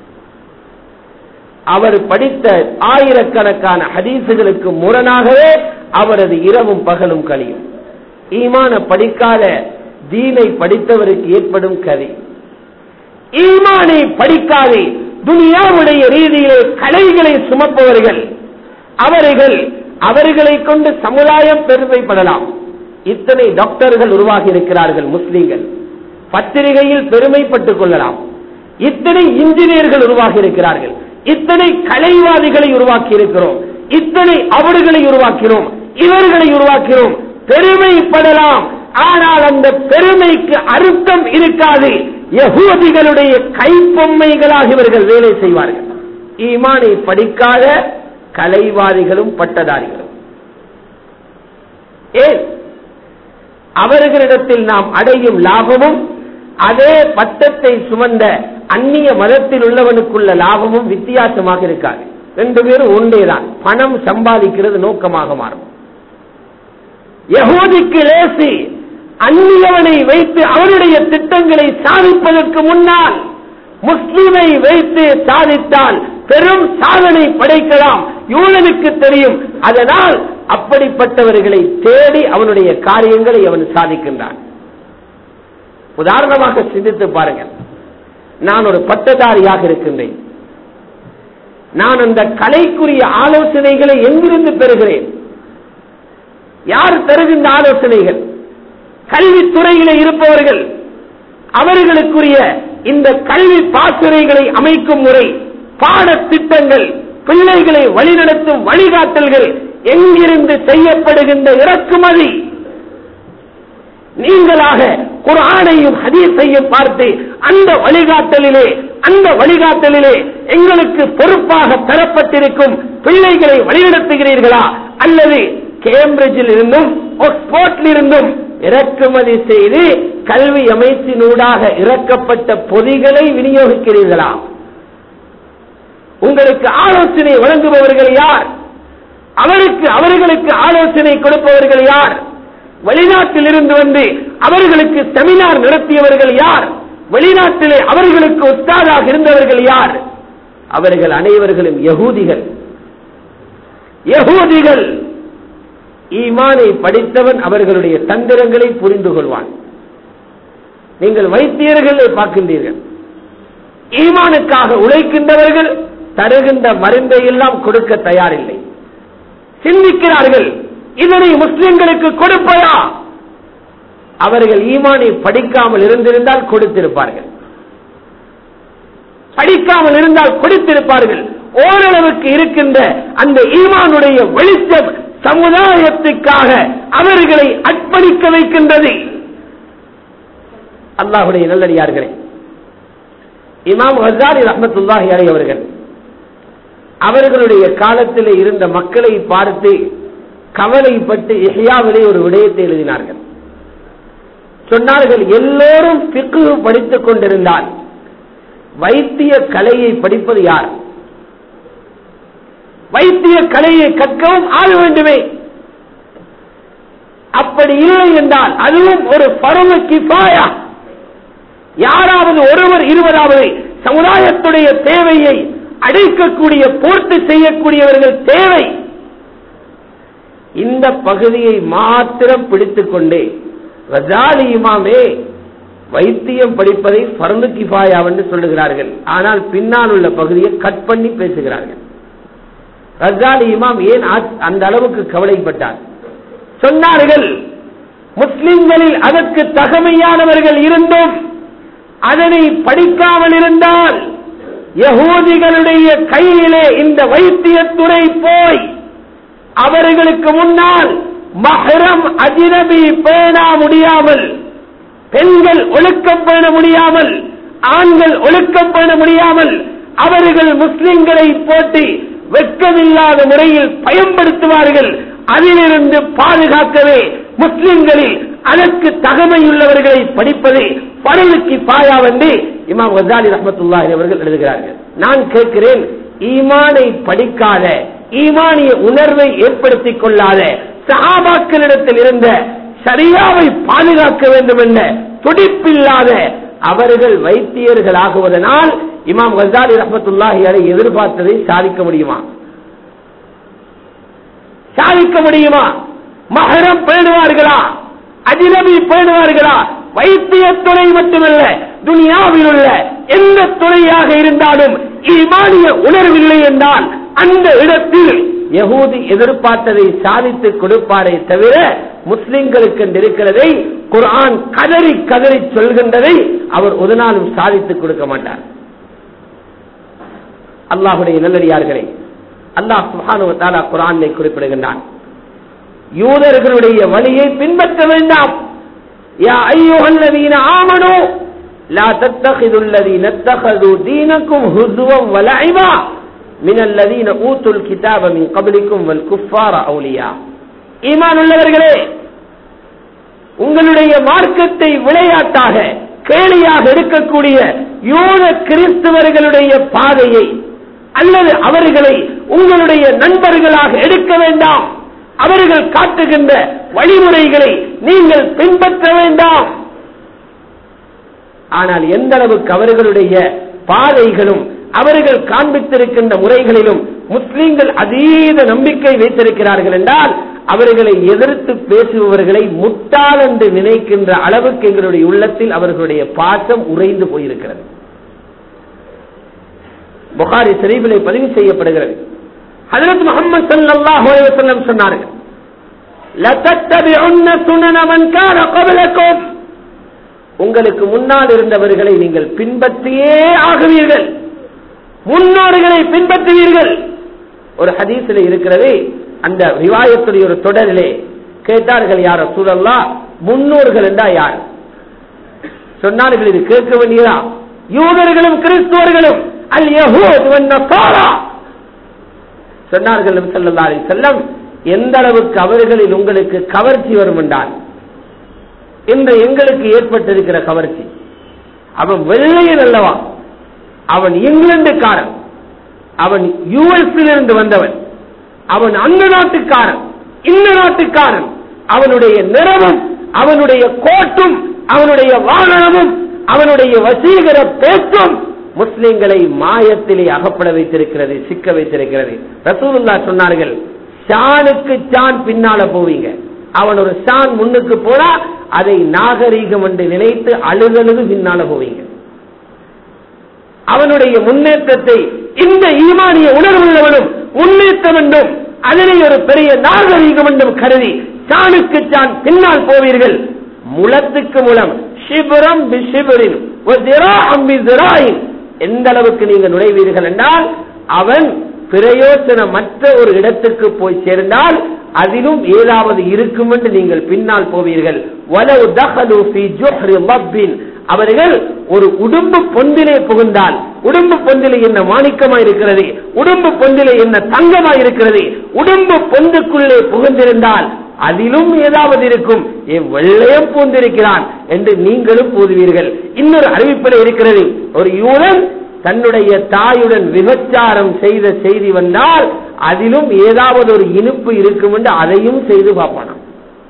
அவர் படித்த ஆயிரக்கணக்கான ஹதீசுகளுக்கு முரணாகவே அவரது இரவும் பகலும் கழியும் ஈமான படிக்காத தீனை படித்தவருக்கு ஏற்படும் கதி ஈமானை படிக்காதே துனியாவுடைய ரீதியிலே கலைகளை சுமப்பவர்கள் அவர்கள் அவர்களை கொண்டு சமுதாயம் பெருமைப்படலாம் இத்தனை டாக்டர்கள் உருவாகி இருக்கிறார்கள் முஸ்லீம்கள் பத்திரிகையில் பெருமைப்பட்டுக் கொள்ளலாம் இத்தனை இன்ஜினியர்கள் உருவாகி இருக்கிறார்கள் இத்தனை கலைவாதிகளை உருவாக்கி இருக்கிறோம் இத்தனை அவர்களை உருவாக்கினோம் இவர்களை உருவாக்கினோம் பெருமைப்படலாம் ஆனால் அந்த பெருமைக்கு அர்த்தம் இருக்காது யகூதிகளுடைய கைப்பொம்மைகளாக இவர்கள் வேலை செய்வார்கள் ஈமானை படிக்காத கலைவாதிகளும் பட்டதாரிகளும் ஏன் அவர்களிடத்தில் நாம் அடையும் லாபமும் அதே பட்டத்தை சுமந்த அந்நிய மதத்தில் உள்ளவனுக்குள்ள லாபமும் வித்தியாசமாக இருக்காது ரெண்டு பேரும் ஒன்றேதான் பணம் சம்பாதிக்கிறது நோக்கமாக மாறும் யகூதிக்கு லேசி அந்நியவனை வைத்து அவருடைய திட்டங்களை சாதிப்பதற்கு முன்னால் முஸ்லிமை வைத்து சாதித்தால் பெரும் சாதனை படைக்கலாம் யூனனுக்கு தெரியும் அதனால் அப்படிப்பட்டவர்களை தேடி அவனுடைய காரியங்களை அவன் சாதிக்கின்றான் உதாரணமாக சிந்தித்து பாருங்கள் நான் ஒரு பட்டதாரியாக இருக்கின்றேன் நான் அந்த கலைக்குரிய ஆலோசனைகளை எங்கிருந்து பெறுகிறேன் யார் தருகின்ற ஆலோசனைகள் கல்வித்துறையிலே இருப்பவர்கள் அவர்களுக்குரிய இந்த கல்வி பாசுரைகளை அமைக்கும் முறை பாடத்திட்டங்கள் பிள்ளைகளை வழிநடத்தும் வழிகாட்டல்கள் எங்கிருந்து செய்யப்படுகின்ற இறக்குமதி நீங்களாக குரானையும் ஹதீஸையும் பார்த்து அந்த வழிகாட்டலிலே அந்த வழிகாட்டலிலே எங்களுக்கு பொறுப்பாக தரப்பட்டிருக்கும் பிள்ளைகளை வழிநடத்துகிறீர்களா அல்லது கேம்பிரிட்ஜில் இருந்தும் ஆக்ஸ்போர்ட்டில் இருந்தும் இறக்குமதி செய்து கல்வி அமைச்சினூடாக இறக்கப்பட்ட பொதிகளை விநியோகிக்கிறீர்களா உங்களுக்கு ஆலோசனை வழங்குபவர்கள் யார் அவருக்கு அவர்களுக்கு ஆலோசனை கொடுப்பவர்கள் யார் வெளிநாட்டில் இருந்து வந்து அவர்களுக்கு செமினார் நடத்தியவர்கள் யார் வெளிநாட்டிலே அவர்களுக்கு உத்தாதாக இருந்தவர்கள் யார் அவர்கள் அனைவர்களும் யகூதிகள் யகூதிகள் ஈமானை படித்தவன் அவர்களுடைய தந்திரங்களை புரிந்து கொள்வான் நீங்கள் வைத்தியர்களை பார்க்கின்றீர்கள் ஈமானுக்காக உழைக்கின்றவர்கள் தருகின்ற மருந்தை எல்லாம் கொடுக்க தயாரில்லை சிந்திக்கிறார்கள் இதனை முஸ்லிம்களுக்கு கொடுப்பதா அவர்கள் ஈமானை படிக்காமல் இருந்திருந்தால் கொடுத்திருப்பார்கள் படிக்காமல் இருந்தால் கொடுத்திருப்பார்கள் ஓரளவுக்கு இருக்கின்ற அந்த ஈமானுடைய வெளிச்சம் சமுதாயத்துக்காக அவர்களை அர்ப்பணிக்க வைக்கின்றது அல்லாஹுடைய நல்லடியார்களே இமாம் ஹசாரி ரஹமத்துல்லாஹி அலை அவர்கள் அவர்களுடைய காலத்தில் இருந்த மக்களை பார்த்து கவலைப்பட்டு இஹ்யாவிலே ஒரு விடயத்தை எழுதினார்கள் சொன்னார்கள் எல்லோரும் பிக்கு படித்துக் கொண்டிருந்தால் வைத்திய கலையை படிப்பது யார் வைத்திய கலையை கற்கவும் ஆக வேண்டுமே அப்படி இல்லை என்றால் அதுவும் ஒரு பருவ கிஃபாயா யாராவது ஒருவர் இருவராவது சமுதாயத்துடைய தேவையை அடைக்கக்கூடிய பூர்த்தி செய்யக்கூடியவர்கள் தேவை இந்த பகுதியை மாத்திரம் பிடித்துக் கொண்டே ரஜாலி இமாமே வைத்தியம் படிப்பதை பரந்து கிஃபாயா என்று சொல்லுகிறார்கள் ஆனால் பின்னால் உள்ள பகுதியை கட் பண்ணி பேசுகிறார்கள் ரஜாலி இமாம் ஏன் அந்த அளவுக்கு கவலைப்பட்டார் சொன்னார்கள் முஸ்லிம்களில் அதற்கு தகமையானவர்கள் இருந்தும் அதனை படிக்காமல் இருந்தால் யகூதிகளுடைய கையிலே இந்த வைத்தியத்துறை போய் அவர்களுக்கு முன்னால் மஹரம் அஜினபி பேணா முடியாமல் பெண்கள் ஒழுக்கம் பேண முடியாமல் ஆண்கள் ஒழுக்கம் பேண முடியாமல் அவர்கள் முஸ்லிம்களை போட்டி வெட்கமில்லாத முறையில் பயன்படுத்துவார்கள் அதிலிருந்து பாதுகாக்கவே முஸ்லிம்களில் அதற்கு தகமையுள்ளவர்களை படிப்பது பரலுக்கு பாயாவென்று இமாம் கசாலி ரஹமத்துல்லாஹி அவர்கள் எழுதுகிறார்கள் நான் கேட்கிறேன் ஈமானை படிக்காத ஈமானிய உணர்வை ஏற்படுத்திக் கொள்ளாத சஹாபாக்களிடத்தில் இருந்த சரியாவை பாதுகாக்க வேண்டும் என்ற துடிப்பில்லாத அவர்கள் வைத்தியர்கள் ஆகுவதனால் இமாம் கசாலி ரஹமத்துல்லாஹி அலை எதிர்பார்த்ததை சாதிக்க முடியுமா சாதிக்க முடியுமா மகரம் பேணுவார்களா அஜினபி பேணுவார்களா வைத்திய துறை மட்டுமல்ல துனியாவில் உள்ள எந்த துறையாக இருந்தாலும் ஈமானிய உணர்வில்லை என்றால் அந்த இடத்தில் யகூதி எதிர்பார்த்ததை சாதித்து கொடுப்பாரே தவிர முஸ்லிம்களுக்கு இருக்கிறதை குர்ஆன் கதறி கதறி சொல்கின்றதை அவர் ஒரு நாளும் சாதித்துக் கொடுக்க மாட்டார் அல்லாஹுடைய நல்லடியார்களே அல்லாஹ் சுஹானு தாலா குரானை குறிப்பிடுகின்றான் யூதர்களுடைய வழியை பின்பற்ற வேண்டாம் யா ஐயோகல்லவீன ஆமனோ லா தத்தகிது الذين اتخذوا دينكم هزوا ولعبا من الذين اوتوا الكتاب من قبلكم والكفار اولياء ஈமான் உள்ளவர்களே உங்களுடைய மார்க்கத்தை விளையாட்டாக கேலியாக இருக்கக்கூடிய யூத கிறிஸ்தவர்களுடைய பாதையை அல்லது அவர்களை உங்களுடைய நண்பர்களாக எடுக்க வேண்டாம் அவர்கள் காட்டுகின்ற வழிமுறைகளை நீங்கள் பின்பற்ற வேண்டாம் ஆனால் எந்த அளவுக்கு அவர்களுடைய பாதைகளும் அவர்கள் காண்பித்திருக்கின்ற முறைகளிலும் முஸ்லிம்கள் அதீத நம்பிக்கை வைத்திருக்கிறார்கள் என்றால் அவர்களை எதிர்த்து பேசுபவர்களை முட்டாள் என்று நினைக்கின்ற அளவுக்கு எங்களுடைய உள்ளத்தில் அவர்களுடைய பாசம் உறைந்து போயிருக்கிறது புகாரி ஷரீஃபிலே பதிவு செய்யப்படுகிறது ஹஜரத் முகமது ஸல்லல்லாஹு அலைஹி வஸல்லம் சொன்னார்கள் லதத்தபிஉன்ன சுனன மன் கான கப்லக்கும் உங்களுக்கு முன்னால் இருந்தவர்களை நீங்கள் பின்பற்றியே ஆகுவீர்கள் முன்னோர்களை பின்பற்றுவீர்கள் ஒரு ஹதீஸில் இருக்கிறது அந்த ரிவாயத்துடைய ஒரு தொடரிலே கேட்டார்கள் யார சூழல்லா முன்னோர்கள் என்றா யார் சொன்னார்கள் இது கேட்க வேண்டியதா யூதர்களும் கிறிஸ்துவர்களும் அல் யஹூத் வன் நஸாரா சொன்னார்கள் நபி ஸல்லல்லாஹு அலைஹி வஸல்லம் எந்த அளவுக்கு அவர்களில் உங்களுக்கு கவர்ச்சி வரும் என்றால் இன்று எங்களுக்கு ஏற்பட்டிருக்கிற கவர்ச்சி அவன் வெள்ளையன் அல்லவா அவன் இங்கிலாந்துக்காரன் அவன் யூஎஸ்ல இருந்து வந்தவன் அவன் அந்த நாட்டுக்காரன் இந்த நாட்டுக்காரன் அவனுடைய நிறமும் அவனுடைய கோட்டும் அவனுடைய வாகனமும் அவனுடைய வசீகர பேச்சும் முஸ்லிம்களை மாயத்திலே அகப்பட வைத்திருக்கிறது சிக்க வைத்திருக்கிறது ரசூலுல்லா சொன்னார்கள் ஷானுக்கு ஷான் பின்னால போவீங்க அவன் ஒரு ஷான் முன்னுக்கு போனா அதை நாகரீகம் என்று நினைத்து அழுதழுது பின்னால போவீங்க அவனுடைய முன்னேற்றத்தை இந்த ஈமானிய உணர்வுள்ளவனும் முன்னேற்றம் என்றும் அதனை ஒரு பெரிய நாகரீகம் என்றும் கருதி சாணுக்கு சான் பின்னால் போவீர்கள் முளத்துக்கு முலம் சிபுரம் பிசிபுரின் எந்த அளவுக்கு நீங்க நுழைவீர்கள் என்றால் அவன் பிரயோசனமற்ற ஒரு இடத்துக்கு போய் சேர்ந்தால் அதிலும் ஏதாவது இருக்கும் என்று நீங்கள் பின்னால் போவீர்கள் வலவு தஹலு ஃபி ஜுஹ்ரி மப்பின் அவர்கள் ஒரு உடும்பு பொந்திலே புகுந்தால் உடும்பு பொந்திலே என்ன மாணிக்கமா இருக்கிறது உடும்பு பொந்திலே என்ன தங்கமா இருக்கிறது உடும்பு பொந்துக்குள்ளே புகுந்திருந்தால் அதிலும் ஏதாவது இருக்கும் என் வெள்ளையம் பூந்திருக்கிறான் என்று நீங்களும் போதுவீர்கள் இன்னொரு அறிவிப்பில் இருக்கிறது ஒரு யூதன் தன்னுடைய தாயுடன் விபச்சாரம் செய்த செய்தி வந்தால் அதிலும் ஏதாவது ஒரு இனிப்பு இருக்கும் என்று அதையும் செய்து பார்ப்பானாம்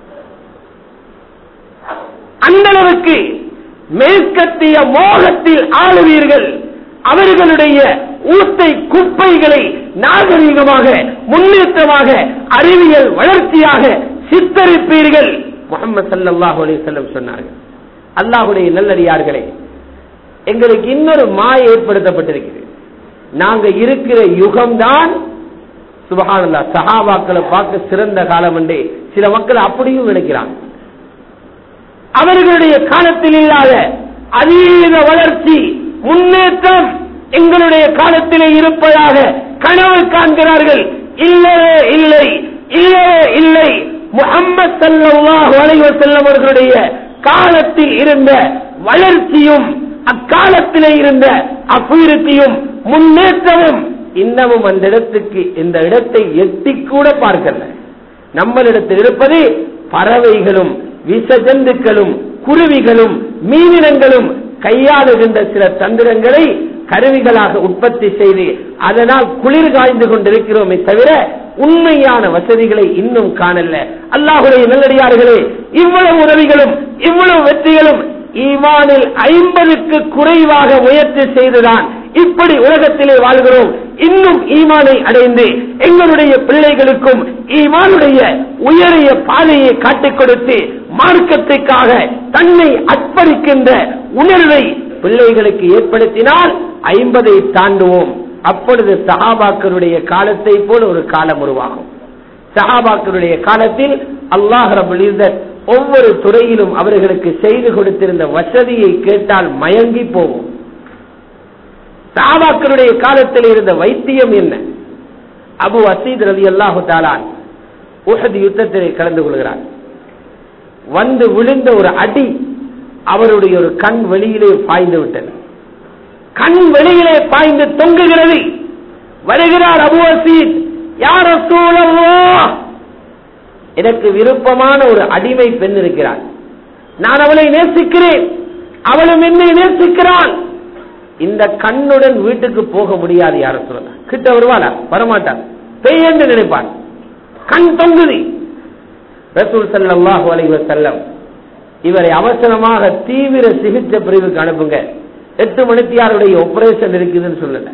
அந்த அளவுக்கு மேற்கத்திய மோகத்தில் ஆளுவீர்கள் அவர்களுடைய ஊத்தை குப்பைகளை நாகரீகமாக முன்னேற்றமாக அறிவியல் வளர்ச்சியாக சித்தரிப்பீர்கள் முகமது சல்லாஹூ அலிசல்லம் சொன்னார்கள் அல்லாஹுடைய நல்லடியார்களே எங்களுக்கு இன்னொரு மாய ஏற்படுத்தப்பட்டிருக்கிறது நாங்க இருக்கிற யுகம்தான் சுபகானல்லா சஹாபாக்களை பார்க்க சிறந்த காலம் என்றே சில மக்கள் அப்படியும் நினைக்கிறாங்க அவர்களுடைய காலத்தில் இல்லாத அதீத வளர்ச்சி முன்னேற்றம் எங்களுடைய காலத்திலே இருப்பதாக கனவு காண்கிறார்கள் இல்லவே இல்லை இல்லவே இல்லை முகம்மது ஸல்லல்லாஹு அலைஹி வஸல்லம் அவர்களுடைய காலத்தில் இருந்த வளர்ச்சியும் அக்காலத்திலே இருந்த அபிவிருத்தியும் முன்னேற்றமும் இன்னமும் அந்த இடத்துக்கு இந்த இடத்தை எட்டி கூட பார்க்கல நம்மளிடத்தில் இருப்பது பறவைகளும் விஷஜந்துக்களும் குருவிகளும் மீனினங்களும் கையாளுகின்ற சில தந்திரங்களை கருவிகளாக உற்பத்தி செய்து அதனால் குளிர் காய்ந்து கொண்டிருக்கிறோமே தவிர உண்மையான வசதிகளை இன்னும் காணல அல்லாஹுடைய நல்லடியார்களே இவ்வளவு உதவிகளும் இவ்வளவு வெற்றிகளும் ஈமானில் ஐம்பதுக்கு குறைவாக முயற்சி செய்துதான் இப்படி உலகத்திலே வாழ்கிறோம் இன்னும் ஈமானை அடைந்து எங்களுடைய பிள்ளைகளுக்கும் ஈமானுடைய உயரிய பாதையை காட்டிக் கொடுத்து மார்க்கத்துக்காக தன்னை அர்ப்பணிக்கின்ற உணர்வை பிள்ளைகளுக்கு ஏற்படுத்தினால் ஐம்பதை தாண்டுவோம் அப்பொழுது சஹாபாக்களுடைய காலத்தை போல் ஒரு காலம் உருவாகும் சஹாபாக்களுடைய காலத்தில் அல்லாஹ் ரபுல் இஸ்ஸத் ஒவ்வொரு துறையிலும் அவர்களுக்கு செய்து கொடுத்திருந்த வசதியை கேட்டால் மயங்கி போவோம் சஹாபாக்களுடைய காலத்தில் இருந்த வைத்தியம் என்ன அபு அசீத் ரவி அல்லாஹு தாலான் உஹத் யுத்தத்திலே கலந்து கொள்கிறார் வந்து விழுந்த ஒரு அடி அவருடைய ஒரு கண் வெளியிலே பாய்ந்து விட்டது கண் வெளியிலே பாய்ந்து தொங்குகிறது வருகிறார் அபு அசீத் யார் எனக்கு விருப்பமான ஒரு அடிமை பெண் இருக்கிறார் நான் அவளை நேசிக்கிறேன் அவளும் என்னை நேசிக்கிறாள் இந்த கண்ணுடன் வீட்டுக்கு போக முடியாது யார சொல்லலாம் கிட்ட வருவாளா வரமாட்டார் பெய் என்று நினைப்பார் கண் தொங்குதி ரசூல் சல்லாஹு அலைஹி வஸல்லம் இவரை அவசரமாக தீவிர சிகிச்சை பிரிவுக்கு அனுப்புங்க எட்டு மணித்தியாருடைய ஆபரேஷன் இருக்குதுன்னு சொல்லல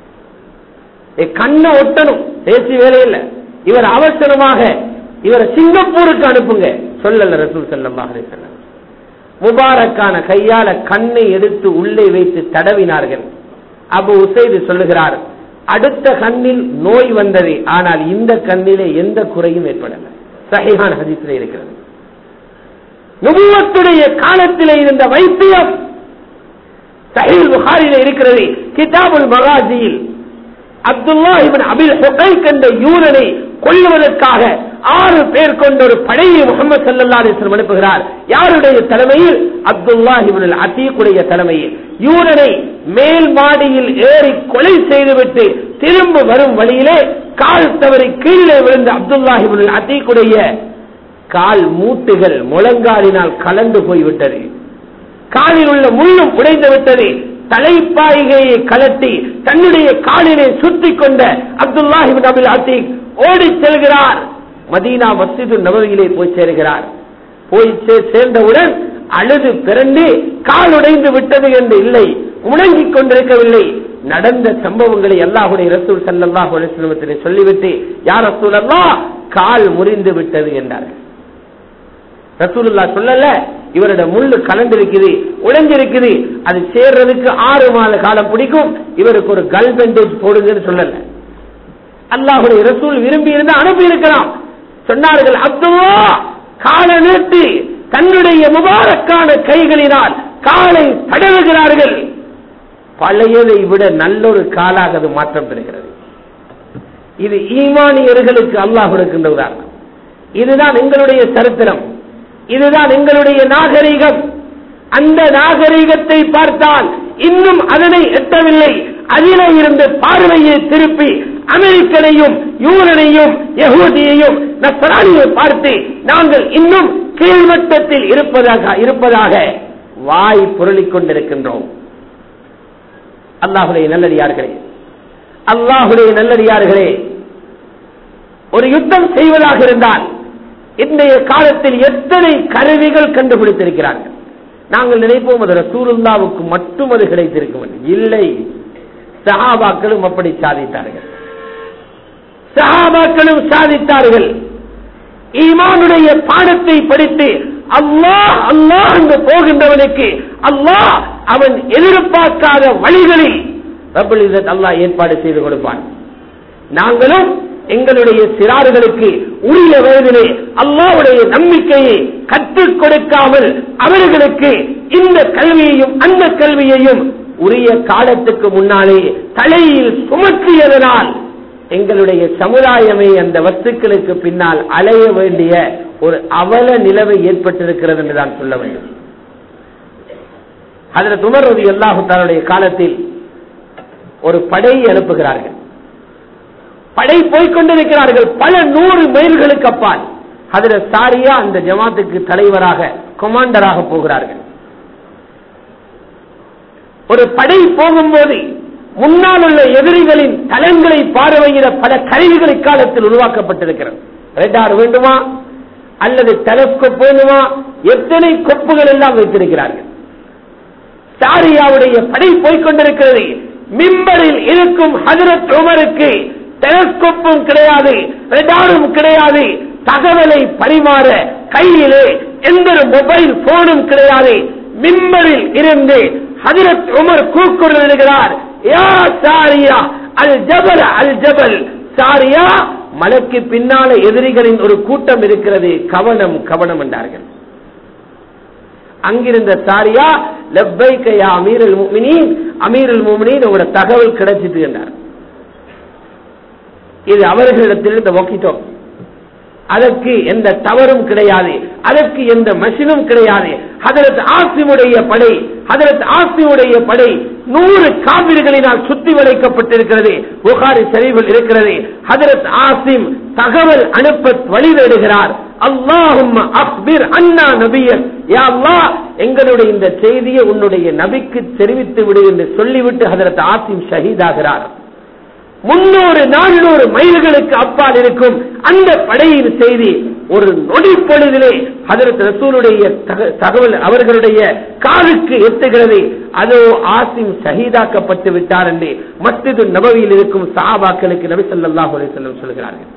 கண்ணை ஒட்டணும் பேசி வேலையில்லை இவர் அவசரமாக இவரை சிங்கப்பூருக்கு அனுப்புங்க சொல்லல ரசூல் சல்லாஹ் அலைஹி முபாரக்கான கையால கண்ணை எடுத்து உள்ளே வைத்து தடவினார்கள் அபு உசைது சொல்லுகிறார் அடுத்த கண்ணில் நோய் வந்தது ஆனால் இந்த கண்ணிலே எந்த குறையும் ஏற்படல சஹிஹான் ஹதீஸில் இருக்கிறது நுபுவத்துடைய காலத்திலே இருந்த வைத்தியம் சஹீல் புகாரில இருக்கிறது கிதாபுல் மகாஜியில் அப்துல்லா இவன் அபில் ஹுகை கண்ட யூரனை கொள்ளுவதற்காக ஆறு பேர் கொண்ட ஒரு படையை முகமது சல்லா அலிஸ்லம் அனுப்புகிறார் யாருடைய தலைமையில் அப்துல்லா இவன் அத்தீக்குடைய தலைமையில் யூரனை மேல் மாடியில் ஏறி கொலை செய்துவிட்டு திரும்ப வரும் வழியிலே கால் தவறி கீழே விழுந்த அப்துல்லா இவன் அத்தீக்குடைய கால் மூட்டுகள் முழங்காலினால் கலந்து போய்விட்டது காலில் உள்ள முள்ளும் உடைந்து விட்டது தலைப்பாய்கையை கலட்டி தன்னுடைய காலிலே சுற்றி கொண்ட அப்துல்லாஹிபின் அபில் அத்தீக் ஓடி செல்கிறார் மதீனா மஸ்ஜிது நபவியிலே போய் சேர்கிறார் போய் சேர்ந்தவுடன் அழுது பிறண்டு கால் உடைந்து விட்டது என்று இல்லை முணங்கிக் கொண்டிருக்கவில்லை நடந்த சம்பவங்களை அல்லாஹுடைய ரசூல் சல்லாஹ் அலிஸ்லமத்திலே சொல்லிவிட்டு யார் ரசூல் அல்லா கால் முறிந்து விட்டது என்றார்கள் ரசூலுல்லா சொல்லல இவரோட முள்ளு கலந்திருக்குது உடைஞ்சிருக்குது அது சேர்றதுக்கு ஆறு மாத காலம் பிடிக்கும் இவருக்கு ஒரு கல் பெண்டேஜ் போடுங்கன்னு சொல்லல அல்லாஹுடைய ரசூல் விரும்பி இருந்தா அனுப்பி இருக்கலாம் சொன்னார்கள் அப்துல்லா காலை நீட்டி தன்னுடைய முபாரக்கான கைகளினால் காலை தடவுகிறார்கள் பழையதை விட நல்லொரு காலாக அது மாற்றம் பெறுகிறது இது ஈமானியர்களுக்கு அல்லாஹ் கொடுக்கின்ற உதாரணம் இதுதான் எங்களுடைய சரித்திரம் இதுதான் எங்களுடைய நாகரிகம் அந்த நாகரிகத்தை பார்த்தால் இன்னும் அதனை எட்டவில்லை அதிலே இருந்து பார்வையை திருப்பி அமெரிக்கனையும் யூரனையும் யகூதியையும் நஸ்ரானியை பார்த்து நாங்கள் இன்னும் கீழ்மட்டத்தில் இருப்பதாக இருப்பதாக வாய் புரளிக் கொண்டிருக்கின்றோம் அல்லாஹுடைய நல்லடியார்களே அல்லாஹுடைய நல்லடியார்களே ஒரு யுத்தம் செய்வதாக இருந்தால் இன்றைய காலத்தில் எத்தனை கருவிகள் கண்டுபிடித்திருக்கிறார்கள் நாங்கள் நினைப்போம் அது ரசூலுல்லாவுக்கு மட்டும் அது கிடைத்திருக்கும் இல்லை சஹாபாக்களும் அப்படி சாதித்தார்கள் சஹாபாக்களும் சாதித்தார்கள் ஈமானுடைய பாடத்தை படித்து அல்லாஹ் அல்லாஹ் என்று போகின்றவனுக்கு அல்லாஹ் அவன் எதிர்பார்க்காத வழிகளில் ரபுல் அல்லாஹ் ஏற்பாடு செய்து கொடுப்பான் நாங்களும் எங்களுடைய சிறார்களுக்கு உரிய வயதிலே அல்லாவுடைய நம்பிக்கையை கற்றுக் கொடுக்காமல் அவர்களுக்கு இந்த கல்வியையும் அந்த கல்வியையும் உரிய காலத்துக்கு முன்னாலே தலையில் சுமற்றியதனால் எங்களுடைய சமுதாயமே அந்த வஸ்துக்களுக்கு பின்னால் அலைய வேண்டிய ஒரு அவல நிலவை ஏற்பட்டிருக்கிறது என்று நான் சொல்ல வேண்டும் அதில் துமர்வதி அல்லாஹு தன்னுடைய காலத்தில் ஒரு படையை அனுப்புகிறார்கள் படை போய்கொண்டிருக்கிறார்கள் பல நூறு மைல்களுக்கு அப்பால் அதில் சாரியா அந்த ஜமாத்துக்கு தலைவராக கொமாண்டராக போகிறார்கள் ஒரு படை போகும்போது முன்னால் உள்ள எதிரிகளின் தலங்களை பார்வையிட பல கருவிகள் இக்காலத்தில் உருவாக்கப்பட்டிருக்கிறது ரெட்டார் வேண்டுமா அல்லது டெலஸ்கோப் வேண்டுமா எத்தனை கொப்புகள் எல்லாம் வைத்திருக்கிறார்கள் சாரியாவுடைய படை போய்கொண்டிருக்கிறது மிம்பரில் இருக்கும் ஹஜரத் உமருக்கு டெலஸ்கோப்பும் கிடையாது ரெடாரும் கிடையாது தகவலை பரிமாற கையிலே எந்த ஒரு மொபைல் போனும் கிடையாது மிம்பரில் இருந்து ஹஜரத் உமர் கூக்குரலிடுகிறார் யா சாரியா அல் ஜபல் அல் ஜபல் சாரியா மலைக்கு பின்னால எதிரிகளின் ஒரு கூட்டம் இருக்கிறது கவனம் கவனம் என்றார்கள் அங்கிருந்த சாரியா லெப்பைக்கையா அமீரல் முமினின் அமீரல் முமினின் உங்களோட தகவல் கிடைச்சிட்டு என்றார் இது அவர்களிடத்தில் இந்த ஒக்கிட்டோ அதற்கு எந்த தவறும் கிடையாது அதற்கு எந்த மஷினும் கிடையாது ஹதரத் ஆசிமுடைய படை ஹதரத் ஆசிமுடைய படை நூறு காவிரிகளினால் சுத்தி வளைக்கப்பட்டிருக்கிறது புகாரி சரிவில் இருக்கிறது ஹதரத் ஆசிம் தகவல் அனுப்ப வழிவேடுகிறார் அல்லாஹும் அக்பிர் அண்ணா நபியன் யா அல்லாஹ் எங்களுடைய இந்த செய்தியை உன்னுடைய நபிக்கு தெரிவித்து விடு என்று சொல்லிவிட்டு ஹதரத் ஆசிம் ஷஹீதாகிறார் முன்னூறு நானூறு மைல்களுக்கு அப்பால் இருக்கும் அந்த படையின் செய்தி ஒரு நொடி பொழுதிலே அதற்கு ரசூலுடைய தகவல் அவர்களுடைய காலுக்கு எத்துகிறது அதோ ஆசிம் ஷஹீதாக்கப்பட்டு விட்டார் என்று மஸ்ஜிது நபவியில் இருக்கும் சாபாக்களுக்கு நபி ஸல்லல்லாஹு அலைஹி வஸல்லம் சொல்கிறார்கள்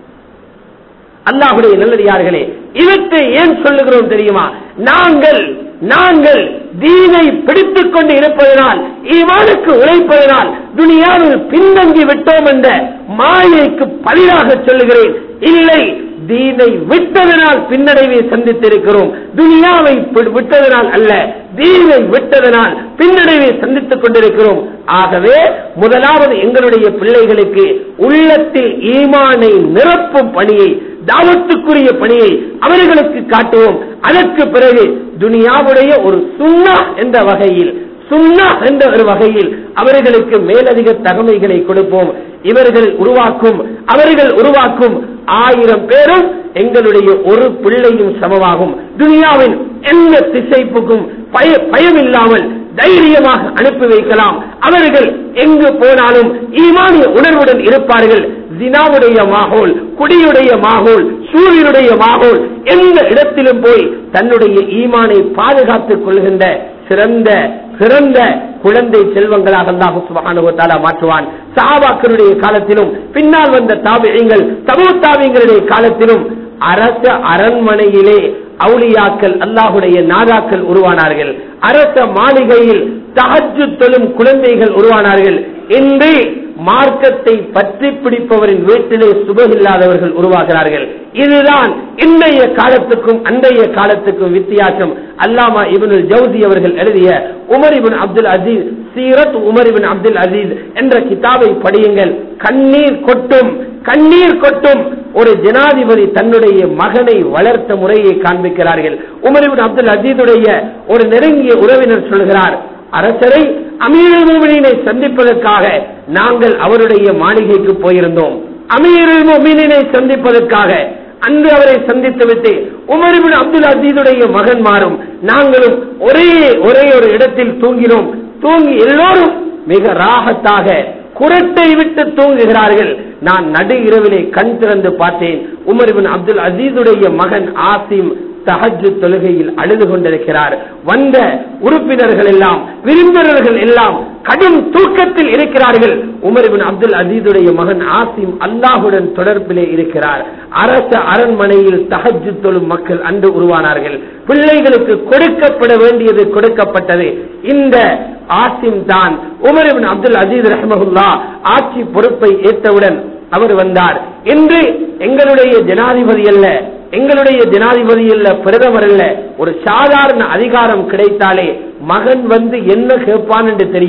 அல்லாஹுடைய நல்லடியார்களே இவற்றை ஏன் சொல்லுகிறோம் தெரியுமா நாங்கள் நாங்கள் தீனை பிடித்துக் கொண்டு இருப்பதனால் ஈமானுக்கு உழைப்பதனால் துனியாவில் பின்தங்கி விட்டோம் என்ற மாயைக்கு பதிலாக சொல்லுகிறேன் இல்லை தீனை விட்டதனால் பின்னடைவை சந்தித்திருக்கிறோம் துனியாவை விட்டதனால் அல்ல தீனை விட்டதனால் பின்னடைவை சந்தித்துக் கொண்டிருக்கிறோம் ஆகவே முதலாவது எங்களுடைய பிள்ளைகளுக்கு உள்ளத்தில் ஈமானை நிரப்பும் பணியை தாவத்துக்குரிய பணியை அவர்களுக்கு காட்டுவோம் அதற்கு பிறகு துனியாவுடைய ஒரு சுண்ணா என்ற வகையில் சுண்ணா என்ற ஒரு வகையில் அவர்களுக்கு மேலதிக தகமைகளை கொடுப்போம் இவர்கள் உருவாக்கும் அவர்கள் உருவாக்கும் ஆயிரம் பேரும் எங்களுடைய ஒரு பிள்ளையும் சமமாகும் துனியாவின் எந்த திசைப்புக்கும் பய பயமில்லாமல் தைரியமாக அனுப்பி வைக்கலாம் அவர்கள் எங்கு போனாலும் ஈமானிய உணர்வுடன் இருப்பார்கள் தினாவுடைய மாகோல் குடியுடைய மாகோல் சூரியனுடைய மாகோல் எந்த இடத்திலும் போய் தன்னுடைய ஈமானை பாதுகாத்துக் கொள்கின்ற சிறந்த சிறந்த குழந்தை செல்வங்களாக அல்லாஹு சுபஹானஹு வ தஆலா மாற்றுவான் சஹாபாக்களுடைய காலத்திலும் பின்னால் வந்த தாபியங்கள் தபூ தாபியங்களுடைய காலத்திலும் அரச அரண்மனையிலே அவுளியாக்கள் அல்லாஹுடைய நாதாக்கள் உருவானார்கள் அரச மாளிகையில் தஹஜ்ஜு தொழும் குழந்தைகள் உருவானார்கள் இன்று மார்க்கத்தை பற்றி பிடிப்பவரின் வீட்டிலே சுபமில்லாதவர்கள் உருவாகிறார்கள் இதுதான் இன்றைய காலத்துக்கும் அன்றைய காலத்துக்கும் வித்தியாசம் அல்லாமா இபனுல் ஜவுதி அவர்கள் எழுதிய Umar Ibn Abdul Aziz Seerat Umar Ibn Abdul Aziz என்ற கிதாபை படியுங்கள் கண்ணீர் கொட்டும் கண்ணீர் கொட்டும் ஒரு ஜனாதிபதி தன்னுடைய மகனை வளர்த்த முறையை காண்பிக்கிறார்கள் உமர் இபின் அப்துல் அசீதுடைய ஒரு நெருங்கிய உறவினர் சொல்கிறார் அரசரை அமீருல் மோமினை சந்திப்பதற்காக நாங்கள் அவருடைய மாளிகைக்கு போயிருந்தோம் அமீருல் மோமினை சந்திப்பதற்காக அன்று அவரை சந்தித்துவிட்டு உமரிபின் அப்துல் அசீதுடைய மகன் மாறும் நாங்களும் ஒரே ஒரே ஒரு இடத்தில் தூங்கினோம் தூங்கி எல்லோரும் மிக ராகத்தாக குரட்டை விட்டு தூங்குகிறார்கள் நான் நடு இரவிலே கண் திறந்து பார்த்தேன் உமரிபின் அப்துல் அசீதுடைய மகன் ஆசிம் தஹஜ் தொழுகையில் அழுது கொண்டிருக்கிறார் வந்த உறுப்பினர்கள் எல்லாம் விருந்தினர்கள் எல்லாம் கடும் தூக்கத்தில் இருக்கிறார்கள் உமர்பின் அப்துல் அசீதுடைய மகன் ஆசிம் அல்லாஹுடன் தொடர்பிலே இருக்கிறார் அரச அரண்மனையில் தஹஜ் தொழும் மக்கள் அன்று உருவானார்கள் பிள்ளைகளுக்கு கொடுக்கப்பட வேண்டியது கொடுக்கப்பட்டது இந்த ஆசிம் தான் உமர்பின் அப்துல் அசீத் ரஹமகுல்லா ஆட்சி பொறுப்பை ஏற்றவுடன் அவர் வந்தார் இன்று எங்களுடைய ஜனாதிபதி அல்ல எங்களுடைய ஜனாதிபதி இல்ல பிரதமர் இல்ல ஒரு சாதாரண அதிகாரம் கிடைத்தாலே மகன் வந்து என்ன கேட்பான் என்று தெரியும்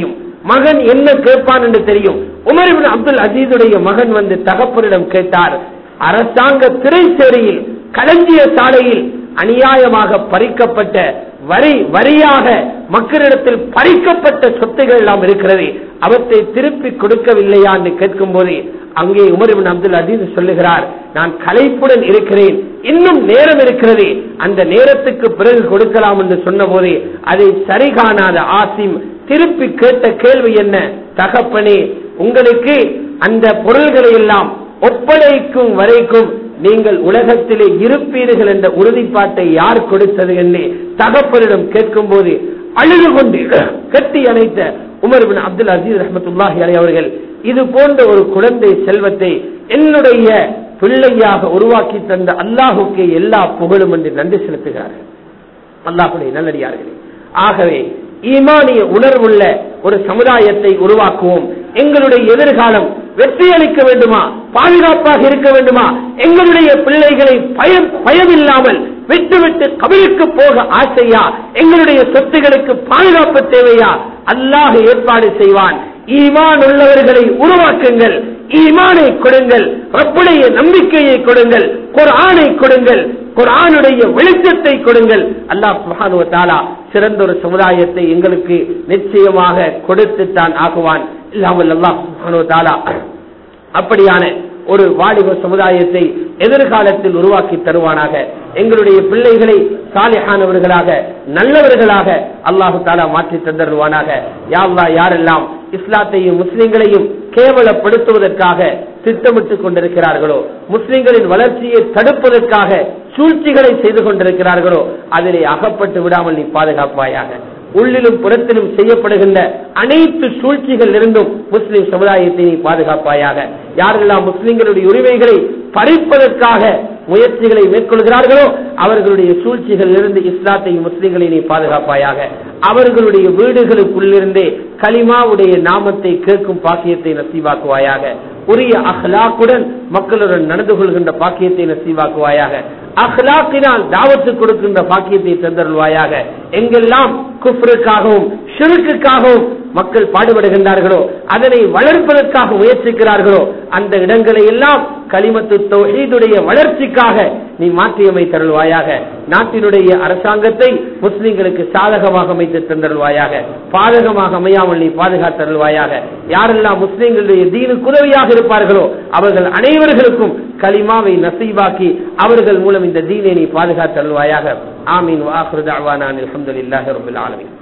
மகன் என்ன கேட்பான் என்று தெரியும் உமர் இப்னு அப்துல் அசீதுடைய மகன் வந்து தகப்பனிடம் கேட்டார் அரசாங்க திரைச்சேரியில் களஞ்சிய சாலையில் அநியாயமாக பறிக்கப்பட்ட வரி வரியாக மக்களிடத்தில் பறிக்கப்பட்ட சொத்துகள் எல்லாம் இருக்கிறது அவற்றை திருப்பி கொடுக்கவில்லையா என்று கேட்கும் போது அங்கே உமர் அப்துல் அஜீஸ் சொல்லுகிறார் நான் கலைப்புடன் இருக்கிறேன் இன்னும் நேரம் இருக்கிறது அந்த நேரத்துக்கு பிறகு கொடுக்கலாம் என்று சொன்ன போது அதை சரி காணாத ஆசிம் திருப்பி கேட்ட கேள்வி என்ன தகப்பனே உங்களுக்கு அந்த பொருள்களை எல்லாம் ஒப்படைக்கும் வரைக்கும் நீங்கள் உலகத்திலே இருப்பீர்கள் என்ற உறுதிப்பாட்டை யார் கொடுத்தது என்று தகப்பனிடம் கேட்கும் போது அழுது கொண்டு கட்டி அணைத்த உமர் பின் அப்துல் அசீஸ் ரஹமத்துல்லாஹி அலை அவர்கள் இது போன்ற ஒரு குழந்தை செல்வத்தை என்னுடைய பிள்ளையாக உருவாக்கி தந்த அல்லாஹுக்கு எல்லா புகழும் என்று நன்றி செலுத்துகிறார்கள் அல்லாஹுடைய நல்லடியார்களே ஆகவே ஈமானிய உணர்வுள்ள ஒரு சமுதாயத்தை உருவாக்குவோம் எங்களுடைய எதிர்காலம் வெற்றி அளிக்க வேண்டுமா பாதுகாப்பாக இருக்க வேண்டுமா எங்களுடைய பிள்ளைகளை பயம் பயமில்லாமல் விட்டுவிட்டு கபிலுக்கு போக ஆசையா எங்களுடைய சொத்துகளுக்கு பாதுகாப்பு தேவையா அல்லாஹ் ஏற்பாடு செய்வான் ஈமான் உள்ளவர்களை உருவாக்குங்கள் ஈமானை கொடுங்கள் ரப்புடைய நம்பிக்கையை கொடுங்கள் குர்ஆனை கொடுங்கள் குர்ஆனுடைய வெளிச்சத்தை கொடுங்கள் அல்லாஹ் சுப்ஹானஹு வ தஆலா சிறந்த ஒரு சமுதாயத்தை எங்களுக்கு நிச்சயமாக கொடுத்து தான் ஆகுவான் இல்லாமல் அல்லாஹ் சுப்ஹானஹு வ தஆலா அப்படியான ஒரு வாலிப சமுதாயத்தை எதிர்காலத்தில் உருவாக்கி தருவானாக எங்களுடைய பிள்ளைகளை சாலிஹானவர்களாக நல்லவர்களாக அல்லாஹு தாலா மாற்றி தந்தருவானாக யாவ்லா யாரெல்லாம் இஸ்லாத்தையும் முஸ்லிம்களையும் கேவலப்படுத்துவதற்காக திட்டமிட்டுக் கொண்டிருக்கிறார்களோ முஸ்லிம்களின் வளர்ச்சியை தடுப்பதற்காக சூழ்ச்சிகளை செய்து கொண்டிருக்கிறார்களோ அதிலே அகப்பட்டு விடாமல் நீ பாதுகாப்பாயாக உள்ளிலும் புறத்திலும் செய்யப்படுகின்ற அனைத்து சூழ்ச்சிகள் இருந்தும் முஸ்லிம் சமுதாயத்தை நீ பாதுகாப்பாயாக யாரெல்லாம் முஸ்லிம்களுடைய உரிமைகளை பறிப்பதற்காக முயற்சிகளை மேற்கொள்கிறார்களோ அவர்களுடைய சூழ்ச்சிகளில் இருந்து இஸ்லாத்தையும் முஸ்லிம்களை நீ பாதுகாப்பாயாக அவர்களுடைய வீடுகளுக்குள்ளிருந்தே கலிமாவுடைய நாமத்தை கேட்கும் பாக்கியத்தை நசீவாக்குவாயாக உரிய அஹ்லாக்குடன் மக்களுடன் நடந்து கொள்கின்ற பாக்கியத்தை நசீவாக்குவாயாக அஹ்லாக்கினால் தாவத்து கொடுக்கின்ற பாக்கியத்தை தந்தருள்வாயாக எங்கெல்லாம் குஃப்ருக்காகவும் ஷிருக்குக்காகவும் மக்கள் பாடுபடுகின்றார்களோ அதனை வளர்ப்பதற்காக முயற்சிக்கிறார்களோ அந்த இடங்களை எல்லாம் களிமத்து தௌஹீதுடைய வளர்ச்சிக்காக நீ மாற்றியமை தருள்வாயாக நாட்டினுடைய அரசாங்கத்தை முஸ்லிம்களுக்கு சாதகமாக அமைத்து தந்தருள்வாயாக பாதகமாக அமையாமல் நீ பாதுகாத்தருள்வாயாக யாரெல்லாம் முஸ்லிம்களுடைய தீனுக்கு உதவியாக இருப்பார்களோ அவர்கள் அனைவர்களுக்கும் களிமாவை நசீவாக்கி அவர்கள் மூலம் இந்த தீனை நீ பாதுகாத்தருள்வாயாக ஆமீன் வாஹ்ருதாவானான் அல்ஹம்துலில்லாஹி ரப்பில் ஆலமீன்